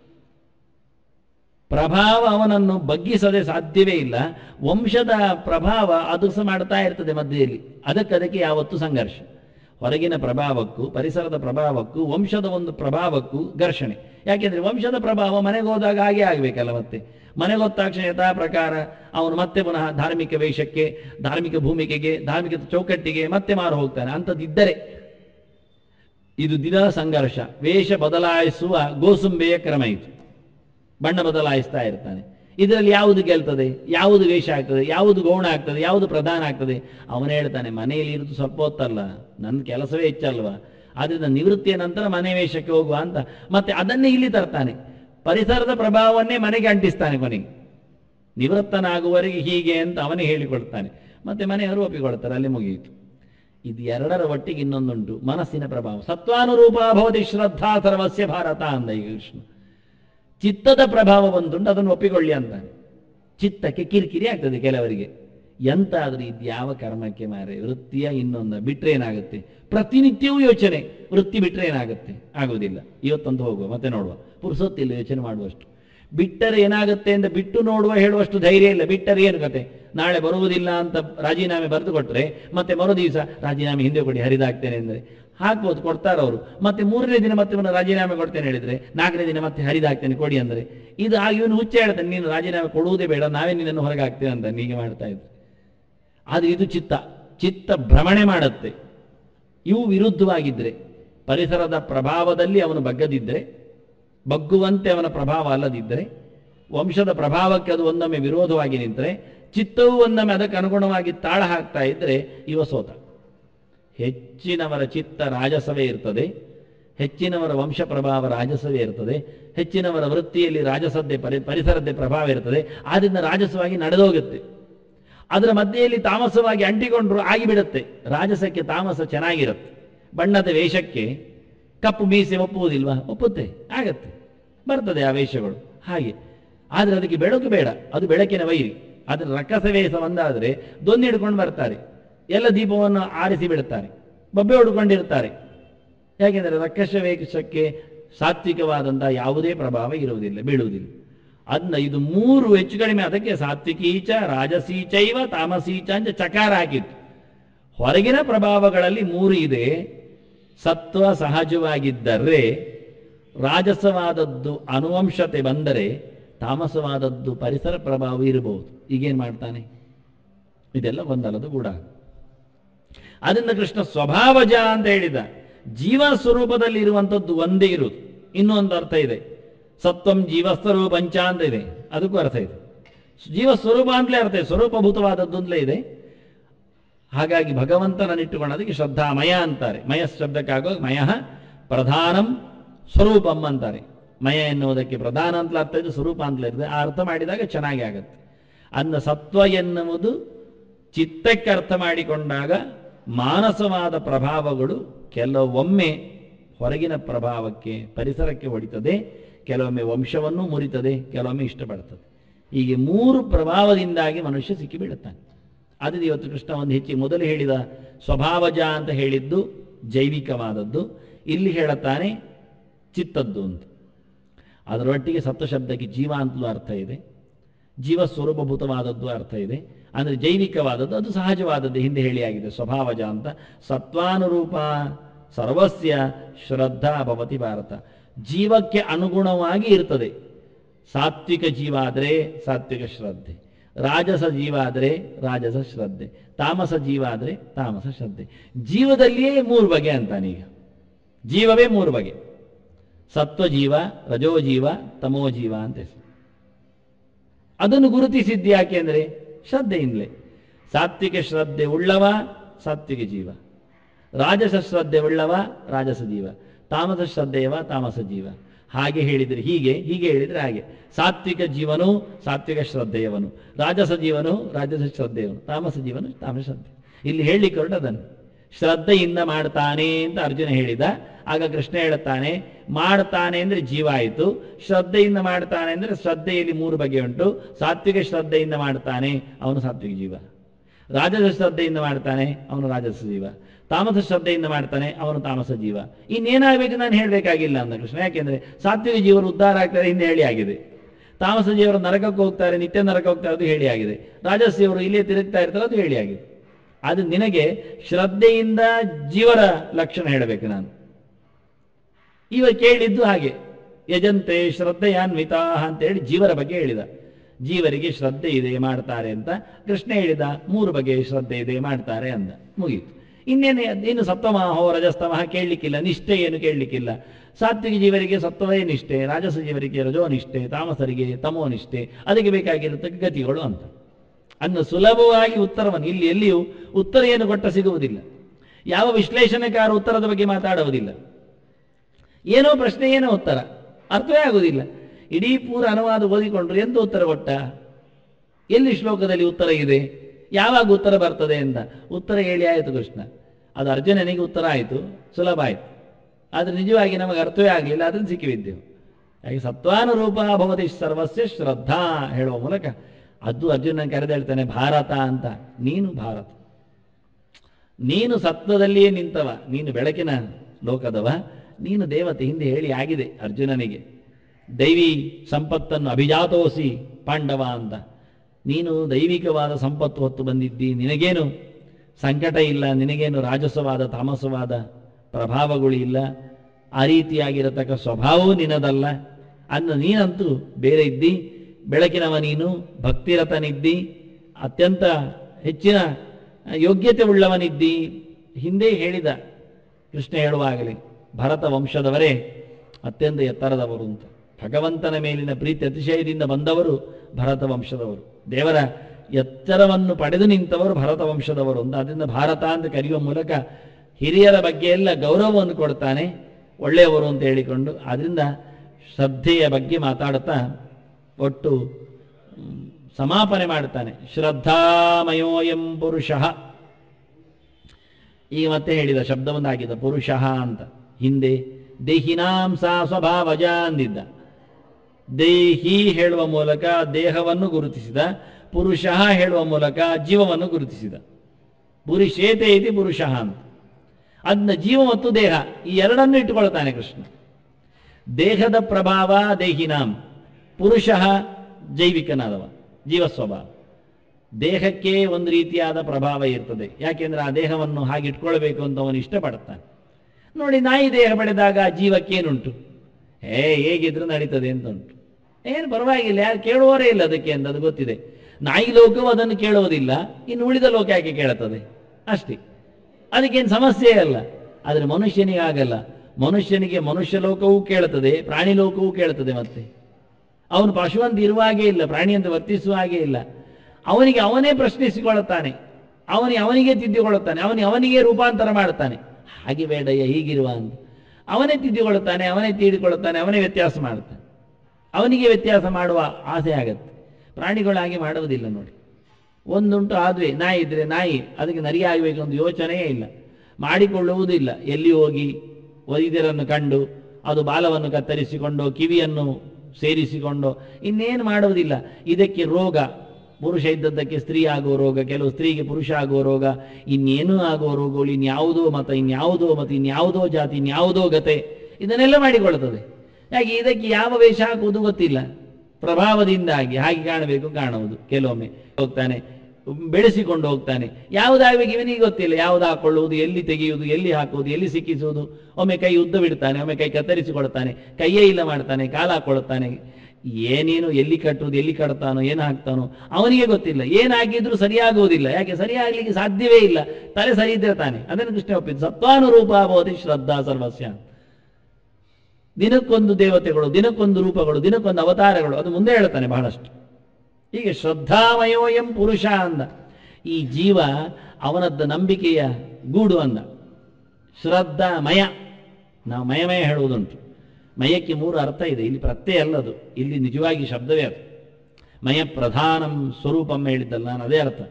ಪ್ರಭಾವ ಅವನನ್ನು ಬಗ್ಗಿಸದೆ ಸಾಧ್ಯವೇ ಇಲ್ಲ ವಂಶದ ಪ್ರಭಾವ ಅದು ಸಹ ಮಾಡ್ತಾ ಇರ್ತದೆ ಮಧ್ಯೆಯಲ್ಲಿ ಅದಕ್ಕದಕ್ಕೆ ಯಾವತ್ತೂ ಸಂಘರ್ಷ ಹೊರಗಿನ ಪ್ರಭಾವಕ್ಕೂ ಪರಿಸರದ ಪ್ರಭಾವಕ್ಕೂ ವಂಶದ ಒಂದು ಪ್ರಭಾವಕ್ಕೂ ಘರ್ಷಣೆ ಯಾಕೆಂದ್ರೆ ವಂಶದ ಪ್ರಭಾವ ಮನೆಗೆ ಹೋದಾಗ ಹಾಗೆ ಆಗಬೇಕಲ್ಲ ಮತ್ತೆ ಮನೆಗೆ ಹೋದ ತಕ್ಷಣ ಯಥಾ ಪ್ರಕಾರ ಅವನು ಮತ್ತೆ ಪುನಃ ಧಾರ್ಮಿಕ ವೇಷಕ್ಕೆ ಧಾರ್ಮಿಕ ಭೂಮಿಕೆಗೆ ಧಾರ್ಮಿಕ ಚೌಕಟ್ಟಿಗೆ ಮತ್ತೆ ಮಾರು ಹೋಗ್ತಾನೆ ಅಂಥದ್ದಿದ್ದರೆ ಇದು ದಿನ ಸಂಘರ್ಷ ವೇಷ ಬದಲಾಯಿಸುವ ಗೋಸುಂಬೆಯ ಕ್ರಮ ಇದು ಬಣ್ಣ ಬದಲಾಯಿಸ್ತಾ ಇರ್ತಾನೆ ಇದರಲ್ಲಿ ಯಾವುದು ಗೆಲ್ತದೆ ಯಾವುದು ವೇಷ ಆಗ್ತದೆ ಯಾವುದು ಗೌಣ ಆಗ್ತದೆ ಯಾವುದು ಪ್ರಧಾನ ಆಗ್ತದೆ ಅವನು ಹೇಳ್ತಾನೆ ಮನೆಯಲ್ಲಿ ಇರುವುದು ಸ್ವಲ್ಪ ಹೊತ್ತಲ್ಲ ನನ್ನ ಕೆಲಸವೇ ಹೆಚ್ಚಲ್ವಾ ಆದ್ರಿಂದ ನಿವೃತ್ತಿಯ ನಂತರ ಮನೆ ವೇಷಕ್ಕೆ ಹೋಗುವ ಅಂತ ಮತ್ತೆ ಅದನ್ನೇ ಇಲ್ಲಿ ತರ್ತಾನೆ ಪರಿಸರದ ಪ್ರಭಾವವನ್ನೇ ಮನೆಗೆ ಅಂಟಿಸ್ತಾನೆ ಕೊನೆಗೆ ನಿವೃತ್ತನಾಗುವವರೆಗೆ ಹೀಗೆ ಅಂತ ಅವನೇ ಹೇಳಿಕೊಳ್ತಾನೆ ಮತ್ತೆ ಮನೆಯವರು ಒಪ್ಪಿಕೊಳ್ತಾರೆ ಅಲ್ಲಿ ಮುಗಿಯಿತು ಇದು ಎರಡರ ಒಟ್ಟಿಗೆ ಇನ್ನೊಂದುಂಟು ಮನಸ್ಸಿನ ಪ್ರಭಾವ ಸತ್ವಾನುರೂಪ ಭವತಿ ಶ್ರದ್ಧಾ ಸರ್ವಸ್ಯ ಭಾರತ ಅಂದ ಈಗ ಕೃಷ್ಣ ಚಿತ್ತದ ಪ್ರಭಾವ ಬಂದುಂಟು ಅದನ್ನು ಒಪ್ಪಿಕೊಳ್ಳಿ ಅಂತಾನೆ ಚಿತ್ತಕ್ಕೆ ಕಿರಿಕಿರಿ ಆಗ್ತದೆ ಕೆಲವರಿಗೆ ಎಂತಾದ್ರೂ ಇದು ಯಾವ ಕರ್ಮಕ್ಕೆ ಮಾರೆ ವೃತ್ತಿಯ ಇನ್ನೊಂದ ಬಿಟ್ರೆ ಏನಾಗುತ್ತೆ ಪ್ರತಿನಿತ್ಯವೂ ಯೋಚನೆ ವೃತ್ತಿ ಬಿಟ್ರೆ ಏನಾಗುತ್ತೆ ಆಗುವುದಿಲ್ಲ ಇವತ್ತೊಂದು ಹೋಗುವ ಮತ್ತೆ ನೋಡುವ ಪುರುಸೊತ್ತಿಲ್ಲ ಯೋಚನೆ ಮಾಡುವಷ್ಟು ಬಿಟ್ಟರೆ ಏನಾಗುತ್ತೆ ಅಂತ ಬಿಟ್ಟು ನೋಡುವ ಹೇಳುವಷ್ಟು ಧೈರ್ಯ ಇಲ್ಲ ಬಿಟ್ಟರೆ ಏನು ಕತೆ ನಾಳೆ ಬರುವುದಿಲ್ಲ ಅಂತ ರಾಜೀನಾಮೆ ಬರೆದು ಕೊಟ್ರೆ ಮತ್ತೆ ಮರು ದಿವಸ ರಾಜೀನಾಮೆ ಹಿಂದೆ ಕೊಡಿ ಹರಿದಾಗ್ತೇನೆ ಅಂದ್ರೆ ಹಾಕ್ಬೋದು ಕೊಡ್ತಾರೆ ಅವರು ಮತ್ತೆ ಮೂರನೇ ದಿನ ಮತ್ತೆ ಇವನು ರಾಜೀನಾಮೆ ಕೊಡ್ತೇನೆ ಹೇಳಿದ್ರೆ ನಾಲ್ಕನೇ ದಿನ ಮತ್ತೆ ಹರಿದಾಗ್ತೇನೆ ಕೊಡಿ ಅಂದ್ರೆ ಇದು ಆಗ ಇವನು ಹುಚ್ಚ ಹೇಳ್ತಾನೆ ನೀನು ರಾಜೀನಾಮೆ ಕೊಡುವುದೇ ಬೇಡ ನಾವೇ ನಿನ್ನನ್ನು ಹೊರಗೆ ಹಾಕ್ತೇವೆ ಅಂತ ಹೀಗೆ ಮಾಡ್ತಾ ಇದ್ರು ಆದ್ರೆ ಇದು ಚಿತ್ತ ಚಿತ್ತ ಭ್ರಮಣೆ ಮಾಡುತ್ತೆ ಇವು ವಿರುದ್ಧವಾಗಿದ್ರೆ ಪರಿಸರದ ಪ್ರಭಾವದಲ್ಲಿ ಅವನು ಬಗ್ಗದಿದ್ದರೆ ಬಗ್ಗುವಂತೆ ಅವನ ಪ್ರಭಾವ ಅಲ್ಲದಿದ್ದರೆ ವಂಶದ ಪ್ರಭಾವಕ್ಕೆ ಅದು ಒಂದೊಮ್ಮೆ ವಿರೋಧವಾಗಿ ನಿಂತರೆ ಚಿತ್ತವು ಒಂದೊಮ್ಮೆ ಅದಕ್ಕೆ ಅನುಗುಣವಾಗಿ ತಾಳ ಹಾಕ್ತಾ ಇದ್ದರೆ ಇವ ಸೋತ ಹೆಚ್ಚಿನವರ ಚಿತ್ತ ರಾಜಸವೇ ಇರ್ತದೆ ಹೆಚ್ಚಿನವರ ವಂಶ ಪ್ರಭಾವ ರಾಜಸವೇ ಇರ್ತದೆ ಹೆಚ್ಚಿನವರ ವೃತ್ತಿಯಲ್ಲಿ ರಾಜಸದ್ದೇ ಪರಿ ಪರಿಸರದ್ದೇ ಪ್ರಭಾವ ಇರ್ತದೆ ಆದ್ರಿಂದ ರಾಜಸವಾಗಿ ನಡೆದೋಗುತ್ತೆ ಅದರ ಮಧ್ಯೆಯಲ್ಲಿ ತಾಮಸವಾಗಿ ಅಂಟಿಕೊಂಡ್ರು ಆಗಿಬಿಡುತ್ತೆ ರಾಜಸಕ್ಕೆ ತಾಮಸ ಚೆನ್ನಾಗಿರುತ್ತೆ ಬಣ್ಣದ ವೇಷಕ್ಕೆ ಕಪ್ಪು ಮೀಸೆ ಒಪ್ಪುವುದಿಲ್ವಾ ಒಪ್ಪುತ್ತೆ ಆಗತ್ತೆ ಬರ್ತದೆ ಆ ವೇಷಗಳು ಹಾಗೆ ಆದರೆ ಅದಕ್ಕೆ ಬೆಳಕು ಬೇಡ ಅದು ಬೆಳಕಿನ ವೈರಿ ಅದರ ರಕ್ಕಸ ವೇಷ ಒಂದಾದರೆ ದೊಂದು ಹಿಡ್ಕೊಂಡು ಬರ್ತಾರೆ ಎಲ್ಲ ದೀಪವನ್ನು ಆರಿಸಿ ಬಿಡುತ್ತಾರೆ ಬೊಬ್ಬೆ ಹೊಡ್ಕೊಂಡಿರ್ತಾರೆ ಯಾಕೆಂದರೆ ರಕ್ಕಸ ವೇಷಕ್ಕೆ ಸಾತ್ವಿಕವಾದಂತಹ ಯಾವುದೇ ಪ್ರಭಾವ ಇರುವುದಿಲ್ಲ ಬೀಳುವುದಿಲ್ಲ ಅದನ್ನ ಇದು ಮೂರು ಹೆಚ್ಚು ಕಡಿಮೆ ಅದಕ್ಕೆ ಸಾತ್ವಿಕೀಚ ರಾಜಸೀಚೈವ ತಾಮಸೀಚ ಅಂತ ಚಕಾರ ಹಾಕಿತ್ತು ಹೊರಗಿನ ಪ್ರಭಾವಗಳಲ್ಲಿ ಮೂರು ಇದೆ ಸತ್ವ ಸಹಜವಾಗಿದ್ದರೆ ರಾಜಸವಾದದ್ದು ಅನುವಂಶತೆ ಬಂದರೆ ತಾಮಸವಾದದ್ದು ಪರಿಸರ ಪ್ರಭಾವ ಇರಬಹುದು ಈಗೇನ್ ಮಾಡ್ತಾನೆ ಇದೆಲ್ಲ ಗೊಂದಲದ ಗೂಢ ಅದರಿಂದ ಕೃಷ್ಣ ಸ್ವಭಾವಜ ಅಂತ ಹೇಳಿದ ಜೀವ ಸ್ವರೂಪದಲ್ಲಿ ಇರುವಂಥದ್ದು ಒಂದೇ ಇರುವುದು ಇನ್ನೊಂದು ಅರ್ಥ ಇದೆ ಸತ್ವಂ ಜೀವಸ್ವರೂಪಂಚ ಅಂತ ಇದೆ ಅದಕ್ಕೂ ಅರ್ಥ ಇದೆ ಜೀವ ಸ್ವರೂಪ ಅಂತಲೇ ಅರ್ಥ ಇದೆ ಸ್ವರೂಪಭೂತವಾದದ್ದು ಅಂತಲೇ ಇದೆ ಹಾಗಾಗಿ ಭಗವಂತನನ್ನಿಟ್ಟುಕೊಂಡು ಅದಕ್ಕೆ ಶ್ರದ್ಧಾಮಯ ಅಂತಾರೆ ಮಯ ಶಬ್ದಕ್ಕಾಗೋ ಮಯ ಪ್ರಧಾನಂ ಸ್ವರೂಪಂ ಅಂತಾರೆ ಮಯ ಎನ್ನುವುದಕ್ಕೆ ಪ್ರಧಾನ ಅಂತಲೇ ಅರ್ಥ ಇದೆ ಸ್ವರೂಪ ಅಂತಲೇ ಇರ್ತದೆ ಆ ಅರ್ಥ ಮಾಡಿದಾಗ ಚೆನ್ನಾಗಿ ಆಗುತ್ತೆ ಅನ್ನ ಸತ್ವ ಎನ್ನುವುದು ಚಿತ್ತಕ್ಕೆ ಅರ್ಥ ಮಾಡಿಕೊಂಡಾಗ ಮಾನಸವಾದ ಪ್ರಭಾವಗಳು ಕೆಲವೊಮ್ಮೆ ಹೊರಗಿನ ಪ್ರಭಾವಕ್ಕೆ ಪರಿಸರಕ್ಕೆ ಹೊಡಿತದೆ ಕೆಲವೊಮ್ಮೆ ವಂಶವನ್ನು ಮುರಿತದೆ ಕೆಲವೊಮ್ಮೆ ಇಷ್ಟಪಡ್ತದೆ ಹೀಗೆ ಮೂರು ಪ್ರಭಾವದಿಂದಾಗಿ ಮನುಷ್ಯ ಸಿಕ್ಕಿಬೀಳುತ್ತಾನೆ ಅದು ಇವತ್ತು ಕೃಷ್ಣ ಒಂದು ಹೆಚ್ಚಿ ಮೊದಲು ಹೇಳಿದ ಸ್ವಭಾವಜ ಅಂತ ಹೇಳಿದ್ದು ಜೈವಿಕವಾದದ್ದು ಇಲ್ಲಿ ಹೇಳುತ್ತಾನೆ ಚಿತ್ತದ್ದು ಅಂತ ಅದರೊಟ್ಟಿಗೆ ಸತ್ವ ಶಬ್ದಕ್ಕೆ ಜೀವ ಅಂತಲೂ ಅರ್ಥ ಇದೆ ಜೀವ ಸ್ವರೂಪಭೂತವಾದದ್ದು ಅರ್ಥ ಇದೆ ಅಂದರೆ ಜೈವಿಕವಾದದ್ದು ಅದು ಸಹಜವಾದದ್ದು ಹಿಂದೆ ಹೇಳಿ ಆಗಿದೆ ಸ್ವಭಾವಜ ಅಂತ ಸತ್ವಾನುರೂಪ ಸರ್ವಸ್ಯ ಶ್ರದ್ಧಾ ಭವತಿ ಭಾರತ ಜೀವಕ್ಕೆ ಅನುಗುಣವಾಗಿ ಇರ್ತದೆ ಸಾತ್ವಿಕ ಜೀವ ಆದರೆ ಸಾತ್ವಿಕ ಶ್ರದ್ಧೆ ರಾಜಸ ಜೀವ ಆದರೆ ರಾಜಸ ಶ್ರದ್ಧೆ ತಾಮಸ ಜೀವ ಆದರೆ ತಾಮಸ ಶ್ರದ್ಧೆ ಜೀವದಲ್ಲಿಯೇ ಮೂರು ಬಗೆ ಅಂತಾನೀಗ ಜೀವವೇ ಮೂರು ಬಗೆ ಸತ್ವಜೀವ ರಜೋಜೀವ ತಮೋಜೀವ ಅಂತ ಹೆಸರು ಅದನ್ನು ಗುರುತಿಸಿದ್ದು ಯಾಕೆ ಅಂದರೆ ಶ್ರದ್ಧೆಯಿಂದಲೇ ಸಾತ್ವಿಕ ಶ್ರದ್ಧೆ ಉಳ್ಳವ ಸಾತ್ವಿಕ ಜೀವ ರಾಜಸ ಶ್ರದ್ಧೆ ಉಳ್ಳವ ರಾಜಸ ಜೀವ ತಾಮಸ ಶ್ರದ್ಧೆಯವ ತಾಮಸ ಜೀವ ಹಾಗೆ ಹೇಳಿದರೆ ಹೀಗೆ ಹೀಗೆ ಹೇಳಿದರೆ ಹಾಗೆ ಸಾತ್ವಿಕ ಜೀವನು ಸಾತ್ವಿಕ ಶ್ರದ್ಧೆಯವನು ರಾಜಸ ಜೀವನು ರಾಜಸ ಶ್ರದ್ಧೆಯವನು ತಾಮಸ ಜೀವನು ತಾಮಸ ಶ್ರದ್ಧೆ ಇಲ್ಲಿ ಹೇಳಲಿಕ್ಕೆ ಹೊರಟದನ್ನು ಶ್ರದ್ಧೆಯಿಂದ ಮಾಡ್ತಾನೆ ಅಂತ ಅರ್ಜುನ ಹೇಳಿದ ಆಗ ಕೃಷ್ಣ ಹೇಳುತ್ತಾನೆ ಮಾಡ್ತಾನೆ ಅಂದ್ರೆ ಜೀವ ಆಯಿತು ಶ್ರದ್ಧೆಯಿಂದ ಮಾಡ್ತಾನೆ ಅಂದ್ರೆ ಶ್ರದ್ಧೆಯಲ್ಲಿ ಮೂರು ಬಗೆ ಉಂಟು ಸಾತ್ವಿಕ ಶ್ರದ್ಧೆಯಿಂದ ಮಾಡ್ತಾನೆ ಅವನು ಸಾತ್ವಿಕ ಜೀವ ರಾಜಸ ಶ್ರದ್ಧೆಯಿಂದ ಮಾಡ್ತಾನೆ ಅವನು ರಾಜಸ ಜೀವ ತಾಮಸ ಶ್ರದ್ಧೆಯಿಂದ ಮಾಡ್ತಾನೆ ಅವನು ತಾಮಸ ಜೀವ ಇನ್ನೇನಾಗಬೇಕು ನಾನು ಹೇಳಬೇಕಾಗಿಲ್ಲ ಅಂದ ಕೃಷ್ಣ ಯಾಕೆಂದ್ರೆ ಸಾತ್ವಿಕ ಜೀವರು ಉದ್ಧಾರ ಆಗ್ತಾರೆ ಹಿಂದೆ ಹೇಳಿ ಆಗಿದೆ ತಾಮಸ ಜೀವರು ನರಕಕ್ಕೆ ಹೋಗ್ತಾರೆ ನಿತ್ಯ ನರಕ ಹೋಗ್ತಾರೆ ಅದು ಹೇಳಿ ಆಗಿದೆ ರಾಜಸ್ಯವರು ಇಲ್ಲೇ ತಿರುಗ್ತಾ ಇರ್ತಾರೆ ಅದು ಹೇಳಿ ಆಗಿದೆ ಅದು ನಿನಗೆ ಶ್ರದ್ಧೆಯಿಂದ ಜೀವರ ಲಕ್ಷಣ ಹೇಳಬೇಕು ನಾನು ಇವ ಕೇಳಿದ್ದು ಹಾಗೆ ಯಜಂತೆ ಶ್ರದ್ಧೆಯಾನ್ವಿತಾ ಅಂತೇಳಿ ಜೀವರ ಬಗ್ಗೆ ಹೇಳಿದ ಜೀವರಿಗೆ ಶ್ರದ್ಧೆ ಇದೆ ಮಾಡ್ತಾರೆ ಅಂತ ಕೃಷ್ಣ ಹೇಳಿದ ಮೂರು ಬಗೆ ಶ್ರದ್ಧೆ ಇದೆ ಮಾಡ್ತಾರೆ ಅಂದ ಮುಗೀತು ಇನ್ನೇನು ಇನ್ನು ಸಪ್ತಮಹೋ ರಜಸ್ತಮಃ ಕೇಳಲಿಕ್ಕಿಲ್ಲ ನಿಷ್ಠೆ ಏನು ಕೇಳಲಿಕ್ಕಿಲ್ಲ ಸಾತ್ವಿಕ ಜೀವರಿಗೆ ಸತ್ವವೇ ನಿಷ್ಠೆ ರಾಜಸ ಜೀವರಿಗೆ ರಜೋ ನಿಷ್ಠೆ ತಾಮಸರಿಗೆ ತಮೋ ನಿಷ್ಠೆ ಅದಕ್ಕೆ ಬೇಕಾಗಿರತಕ್ಕ ಗತಿಗಳು ಅಂತ ಅನ್ನು ಸುಲಭವಾಗಿ ಉತ್ತರವನ್ನು ಇಲ್ಲಿ ಎಲ್ಲಿಯೂ ಉತ್ತರ ಏನು ಕೊಟ್ಟ ಸಿಗುವುದಿಲ್ಲ ಯಾವ ವಿಶ್ಲೇಷಣೆಕಾರ ಉತ್ತರದ ಬಗ್ಗೆ ಮಾತಾಡುವುದಿಲ್ಲ ಏನೋ ಪ್ರಶ್ನೆ ಏನೋ ಉತ್ತರ ಅರ್ಥವೇ ಆಗುವುದಿಲ್ಲ ಇಡೀ ಪೂರ ಅನುವಾದ ಓದಿಕೊಂಡ್ರು ಎಂದು ಉತ್ತರ ಕೊಟ್ಟ ಎಲ್ಲಿ ಶ್ಲೋಕದಲ್ಲಿ ಉತ್ತರ ಇದೆ ಯಾವಾಗ ಉತ್ತರ ಬರ್ತದೆ ಅಂತ ಉತ್ತರ ಹೇಳಿ ಆಯಿತು ಕೃಷ್ಣ ಅದು ಅರ್ಜುನನಿಗೆ ಉತ್ತರ ಆಯಿತು ಸುಲಭ ಆಯಿತು ಆದರೆ ನಿಜವಾಗಿ ನಮಗೆ ಅರ್ಥವೇ ಆಗಲಿಲ್ಲ ಅದನ್ನು ಸಿಕ್ಕಿಬಿದ್ದೆವು ಹಾಗೆ ಸತ್ವಾನುರೂಪ ಭವತಿ ಸರ್ವಸ್ಯ ಶ್ರದ್ಧಾ ಹೇಳುವ ಮೂಲಕ ಅದು ಅರ್ಜುನನ ಕರೆದು ಹೇಳ್ತಾನೆ ಭಾರತ ಅಂತ ನೀನು ಭಾರತ ನೀನು ಸತ್ವದಲ್ಲಿಯೇ ನಿಂತವ ನೀನು ಬೆಳಕಿನ ಲೋಕದವ ನೀನು ದೇವತೆ ಹಿಂದೆ ಹೇಳಿ ಆಗಿದೆ ಅರ್ಜುನನಿಗೆ ದೈವಿ ಸಂಪತ್ತನ್ನು ಅಭಿಜಾತೋಸಿ ಪಾಂಡವ ಅಂತ ನೀನು ದೈವಿಕವಾದ ಸಂಪತ್ತು ಹೊತ್ತು ಬಂದಿದ್ದಿ ನಿನಗೇನು ಸಂಕಟ ಇಲ್ಲ ನಿನಗೇನು ರಾಜಸವಾದ ತಾಮಸವಾದ ಪ್ರಭಾವಗಳು ಇಲ್ಲ ಆ ರೀತಿಯಾಗಿರತಕ್ಕ ಸ್ವಭಾವವೂ ನಿನದಲ್ಲ ಅನ್ನ ನೀನಂತೂ ಬೇರೆ ಇದ್ದಿ ಬೆಳಕಿನವ ನೀನು ಭಕ್ತಿರತನಿದ್ದಿ ಅತ್ಯಂತ ಹೆಚ್ಚಿನ ಯೋಗ್ಯತೆ ಉಳ್ಳವನಿದ್ದಿ ಹಿಂದೆ ಹೇಳಿದ ಕೃಷ್ಣ ಹೇಳುವಾಗಲೇ ಭರತ ವಂಶದವರೇ ಅತ್ಯಂತ ಎತ್ತರದವರು ಅಂತ ಭಗವಂತನ ಮೇಲಿನ ಪ್ರೀತಿ ಅತಿಶಯದಿಂದ ಬಂದವರು ಭರತ ವಂಶದವರು ದೇವರ ಎತ್ತರವನ್ನು ಪಡೆದು ನಿಂತವರು ಭರತ ವಂಶದವರು ಅಂತ ಅದರಿಂದ ಭಾರತ ಅಂತ ಕರೆಯುವ ಮೂಲಕ ಹಿರಿಯರ ಬಗ್ಗೆ ಎಲ್ಲ ಗೌರವವನ್ನು ಕೊಡ್ತಾನೆ ಒಳ್ಳೆಯವರು ಅಂತ ಹೇಳಿಕೊಂಡು ಅದರಿಂದ ಶ್ರದ್ಧೆಯ ಬಗ್ಗೆ ಮಾತಾಡುತ್ತಾ ಒಟ್ಟು ಮ್, ಸಮಾಪನೆ ಮಾಡ್ತಾನೆ ಶ್ರದ್ಧಾಮಯೋಯಂ ಪುರುಷಃ ಈಗ ಮತ್ತೆ ಹೇಳಿದ ಶಬ್ದವೊಂದಾಗಿದ್ದ ಪುರುಷಃ ಅಂತ ಹಿಂದೆ ದೇಹಿನಾಂ ಸಾ ಸ್ವಭಾವಜ ಅಂದಿದ್ದ ದೇಹಿ ಹೇಳುವ ಮೂಲಕ ದೇಹವನ್ನು ಗುರುತಿಸಿದ ಪುರುಷಃ ಹೇಳುವ ಮೂಲಕ ಜೀವವನ್ನು ಗುರುತಿಸಿದ ಪುರುಷೇತೆ ಇತಿ ಪುರುಷಃ ಅಂತ ಅದನ್ನ ಜೀವ ಮತ್ತು ದೇಹ ಈ ಎರಡನ್ನು ಇಟ್ಟುಕೊಳ್ತಾನೆ ಕೃಷ್ಣ ದೇಹದ ಪ್ರಭಾವ ದೇಹಿನಾಂ ಪುರುಷಃ ಜೈವಿಕನಾದವ ಜೀವ ಸ್ವಭಾವ ದೇಹಕ್ಕೆ ಒಂದು ರೀತಿಯಾದ ಪ್ರಭಾವ ಇರ್ತದೆ ಯಾಕೆಂದ್ರೆ ಆ ದೇಹವನ್ನು ಹಾಗೆ ಇಟ್ಕೊಳ್ಬೇಕು ಅಂತ ಅವನು ಇಷ್ಟಪಡ್ತಾನೆ ನೋಡಿ ನಾಯಿ ದೇಹ ಪಡೆದಾಗ ಆ ಜೀವಕ್ಕೇನುಂಟು ಏ ಹೇಗಿದ್ರು ನಡೀತದೆ ಅಂತ ಉಂಟು ಏನು ಪರವಾಗಿಲ್ಲ ಯಾರು ಕೇಳುವವರೇ ಇಲ್ಲ ಅದಕ್ಕೆ ಅಂತ ಅದು ಗೊತ್ತಿದೆ ನಾಯಿ ಲೋಕವು ಅದನ್ನು ಕೇಳುವುದಿಲ್ಲ ಇನ್ನು ಉಳಿದ ಲೋಕ ಯಾಕೆ ಕೇಳುತ್ತದೆ ಅಷ್ಟೇ ಅದಕ್ಕೇನು ಸಮಸ್ಯೆ ಅಲ್ಲ ಆದರೆ ಮನುಷ್ಯನಿಗೆ ಆಗಲ್ಲ ಮನುಷ್ಯನಿಗೆ ಮನುಷ್ಯ ಲೋಕವೂ ಕೇಳುತ್ತದೆ ಪ್ರಾಣಿ ಲೋಕವೂ ಕೇಳುತ್ತದೆ ಮತ್ತೆ ಅವನು ಪಶುವಂತ ಇರುವ ಹಾಗೆ ಇಲ್ಲ ಪ್ರಾಣಿಯಂತ ವರ್ತಿಸುವ ಹಾಗೆ ಇಲ್ಲ ಅವನಿಗೆ ಅವನೇ ಪ್ರಶ್ನಿಸಿಕೊಳ್ಳುತ್ತಾನೆ ಅವನಿಗೆ ಅವನಿಗೆ ತಿದ್ದಿಕೊಳ್ಳುತ್ತಾನೆ ಅವನಿಗೆ ಅವನಿಗೆ ರೂಪಾಂತರ ಮಾಡುತ್ತಾನೆ ಹಾಗೆ ಬೇಡಯ್ಯ ಹೀಗಿರುವ ಅಂತ ಅವನೇ ತಿದ್ದಿಕೊಳ್ಳುತ್ತಾನೆ ಅವನೇ ತೀಡಿಕೊಳ್ಳುತ್ತಾನೆ ಅವನೇ ವ್ಯತ್ಯಾಸ ಮಾಡುತ್ತಾನೆ ಅವನಿಗೆ ವ್ಯತ್ಯಾಸ ಮಾಡುವ ಆಸೆ ಆಗತ್ತೆ ಪ್ರಾಣಿಗಳು ಹಾಗೆ ಮಾಡುವುದಿಲ್ಲ ನೋಡಿ ಒಂದುಂಟು ಆದ್ವಿ ನಾಯಿ ಇದ್ರೆ ನಾಯಿ ಅದಕ್ಕೆ ನರಿ ಆಗಬೇಕು ಒಂದು ಯೋಚನೆಯೇ ಇಲ್ಲ ಮಾಡಿಕೊಳ್ಳುವುದಿಲ್ಲ ಎಲ್ಲಿ ಹೋಗಿ ವೈದ್ಯರನ್ನು ಕಂಡು ಅದು ಬಾಲವನ್ನು ಕತ್ತರಿಸಿಕೊಂಡು ಕಿವಿಯನ್ನು ಸೇರಿಸಿಕೊಂಡು ಇನ್ನೇನು ಮಾಡುವುದಿಲ್ಲ ಇದಕ್ಕೆ ರೋಗ ಪುರುಷ ಇದ್ದದ್ದಕ್ಕೆ ಸ್ತ್ರೀ ಆಗುವ ರೋಗ ಕೆಲವು ಸ್ತ್ರೀಗೆ ಪುರುಷ ಆಗುವ ರೋಗ ಇನ್ನೇನು ಆಗುವ ರೋಗಗಳು ಇನ್ಯಾವುದೋ ಮತ ಇನ್ಯಾವುದೋ ಮತ ಇನ್ಯಾವುದೋ ಜಾತಿ ಇನ್ಯಾವುದೋ ಗತೆ ಇದನ್ನೆಲ್ಲ ಮಾಡಿಕೊಳ್ಳುತ್ತದೆ ಹಾಗೆ ಇದಕ್ಕೆ ಯಾವ ವೇಷ ಹಾಕುವುದು ಗೊತ್ತಿಲ್ಲ ಪ್ರಭಾವದಿಂದಾಗಿ ಹಾಗೆ ಕಾಣಬೇಕು ಕಾಣುವುದು ಕೆಲವೊಮ್ಮೆ ಹೋಗ್ತಾನೆ ಬೆಳೆಸಿಕೊಂಡು ಹೋಗ್ತಾನೆ ಯಾವುದಾಗಬೇಕು ಇವನಿಗೆ ಗೊತ್ತಿಲ್ಲ ಯಾವುದು ಹಾಕೊಳ್ಳುವುದು ಎಲ್ಲಿ ತೆಗೆಯುವುದು ಎಲ್ಲಿ ಹಾಕುವುದು ಎಲ್ಲಿ ಸಿಕ್ಕಿಸುವುದು ಒಮ್ಮೆ ಕೈ ಉದ್ದ ಬಿಡ್ತಾನೆ ಒಮ್ಮೆ ಕೈ ಕತ್ತರಿಸಿಕೊಳ್ತಾನೆ ಕೈಯೇ ಇಲ್ಲ ಮಾಡ್ತಾನೆ ಕಾಲ ಹಾಕೊಳ್ಳುತ್ತಾನೆ ಏನೇನು ಎಲ್ಲಿ ಕಟ್ಟುವುದು ಎಲ್ಲಿ ಕಟ್ತಾನೋ ಏನು ಹಾಕ್ತಾನೋ ಅವನಿಗೆ ಗೊತ್ತಿಲ್ಲ ಏನಾಗಿದ್ರೂ ಸರಿಯಾಗುವುದಿಲ್ಲ ಯಾಕೆ ಸರಿಯಾಗಲಿಕ್ಕೆ ಸಾಧ್ಯವೇ ಇಲ್ಲ ತಲೆ ಸರಿ ಇದ್ರೆ ತಾನೆ ಅದನ್ನು ಕೃಷ್ಣ ಒಪ್ಪಿದ್ದು ಸತ್ವಾನುರೂಪ ಭವತಿ ಶ್ರದ್ಧಾ ಸರ್ವಸ್ಯ ದಿನಕ್ಕೊಂದು ದೇವತೆಗಳು ದಿನಕ್ಕೊಂದು ರೂಪಗಳು ದಿನಕ್ಕೊಂದು ಅವತಾರಗಳು ಅದು ಮುಂದೆ ಹೇಳ್ತಾನೆ ಬಹಳಷ್ಟು ಹೀಗೆ ಶ್ರದ್ಧಾಮಯೋಯಂ ಪುರುಷ ಅಂದ ಈ ಜೀವ ಅವನದ್ದ ನಂಬಿಕೆಯ ಗೂಡು ಅಂದ ಶ್ರದ್ಧಾಮಯ ನಾವು ಮಯಮಯ ಹೇಳುವುದುಂಟು ಮಯಕ್ಕೆ ಮೂರು ಅರ್ಥ ಇದೆ ಇಲ್ಲಿ ಪ್ರತ್ಯಯ ಅಲ್ಲದು ಇಲ್ಲಿ ನಿಜವಾಗಿ ಶಬ್ದವೇ ಅದು ಮಯ ಪ್ರಧಾನಂ ಸ್ವರೂಪಂ ಹೇಳಿದ್ದಲ್ಲ ನಾನು ಅದೇ ಅರ್ಥ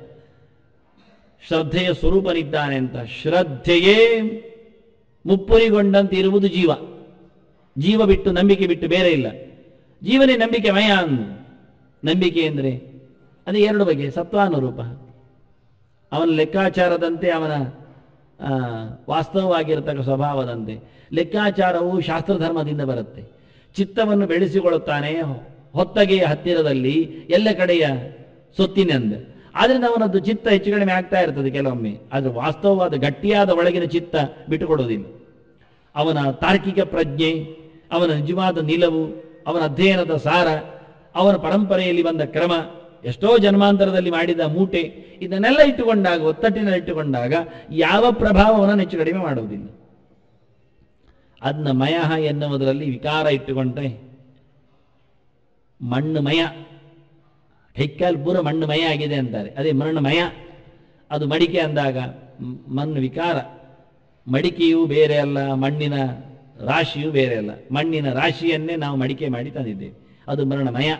ಶ್ರದ್ಧೆಯ ಸ್ವರೂಪನಿದ್ದಾನೆ ಅಂತ ಶ್ರದ್ಧೆಯೇ ಮುಪ್ಪುರಿಗೊಂಡಂತೆ ಇರುವುದು ಜೀವ ಜೀವ ಬಿಟ್ಟು ನಂಬಿಕೆ ಬಿಟ್ಟು ಬೇರೆ ಇಲ್ಲ ಜೀವನೇ ನಂಬಿಕೆ ಮಯ ಅಂದು ನಂಬಿಕೆ ಅಂದರೆ ಅದೇ ಎರಡು ಬಗೆ ಸತ್ವಾನುರೂಪ ಅವನ ಲೆಕ್ಕಾಚಾರದಂತೆ ಅವನ ಆ, ವಾಸ್ತವವಾಗಿರತಕ್ಕ ಸ್ವಭಾವದಂತೆ ಲೆಕ್ಕಾಚಾರವು ಶಾಸ್ತ್ರಧರ್ಮದಿಂದ ಬರುತ್ತೆ ಚಿತ್ತವನ್ನು ಬೆಳೆಸಿಕೊಳ್ಳುತ್ತಾನೆ ಹೊತ್ತಗೆಯ ಹತ್ತಿರದಲ್ಲಿ ಎಲ್ಲ ಕಡೆಯ ಸೊತ್ತಿನೆಂದು ಆದ್ರಿಂದ ಅವನದ್ದು ಚಿತ್ತ ಹೆಚ್ಚು ಕಡಿಮೆ ಆಗ್ತಾ ಇರ್ತದೆ ಕೆಲವೊಮ್ಮೆ ಆದರೆ ವಾಸ್ತವವಾದ ಗಟ್ಟಿಯಾದ ಒಳಗಿನ ಚಿತ್ತ ಬಿಟ್ಟುಕೊಡೋದಿಲ್ಲ ಅವನ ತಾರ್ಕಿಕ ಪ್ರಜ್ಞೆ ಅವನ ನಿಜವಾದ ನಿಲವು ಅವನ ಅಧ್ಯಯನದ ಸಾರ ಅವನ ಪರಂಪರೆಯಲ್ಲಿ ಬಂದ ಕ್ರಮ ಎಷ್ಟೋ ಜನ್ಮಾಂತರದಲ್ಲಿ ಮಾಡಿದ ಮೂಟೆ ಇದನ್ನೆಲ್ಲ ಇಟ್ಟುಕೊಂಡಾಗ ಒತ್ತಟ್ಟಿನಲ್ಲಿ ಇಟ್ಟುಕೊಂಡಾಗ ಯಾವ ಪ್ರಭಾವವನ್ನು ಹೆಚ್ಚು ಕಡಿಮೆ ಮಾಡುವುದಿಲ್ಲ ಅದನ್ನ ಮಯ ಎನ್ನುವುದರಲ್ಲಿ ವಿಕಾರ ಇಟ್ಟುಕೊಂಡ್ರೆ ಮಣ್ಣುಮಯ ಹೆಕ್ಕಾಲ್ ಪೂರ ಮಣ್ಣುಮಯ ಆಗಿದೆ ಅಂತಾರೆ ಅದೇ ಮಣ್ಣುಮಯ ಅದು ಮಡಿಕೆ ಅಂದಾಗ ಮ್- ಮಣ್ಣು ವಿಕಾರ ಮಡಿಕೆಯೂ ಬೇರೆ ಅಲ್ಲ ಮಣ್ಣಿನ ರಾಶಿಯೂ ಬೇರೆ ಅಲ್ಲ ಮಣ್ಣಿನ ರಾಶಿಯನ್ನೇ ನಾವು ಮಡಿಕೆ ಮಾಡಿ ತಂದಿದ್ದೇವೆ ಅದು ಮರಣಮಯ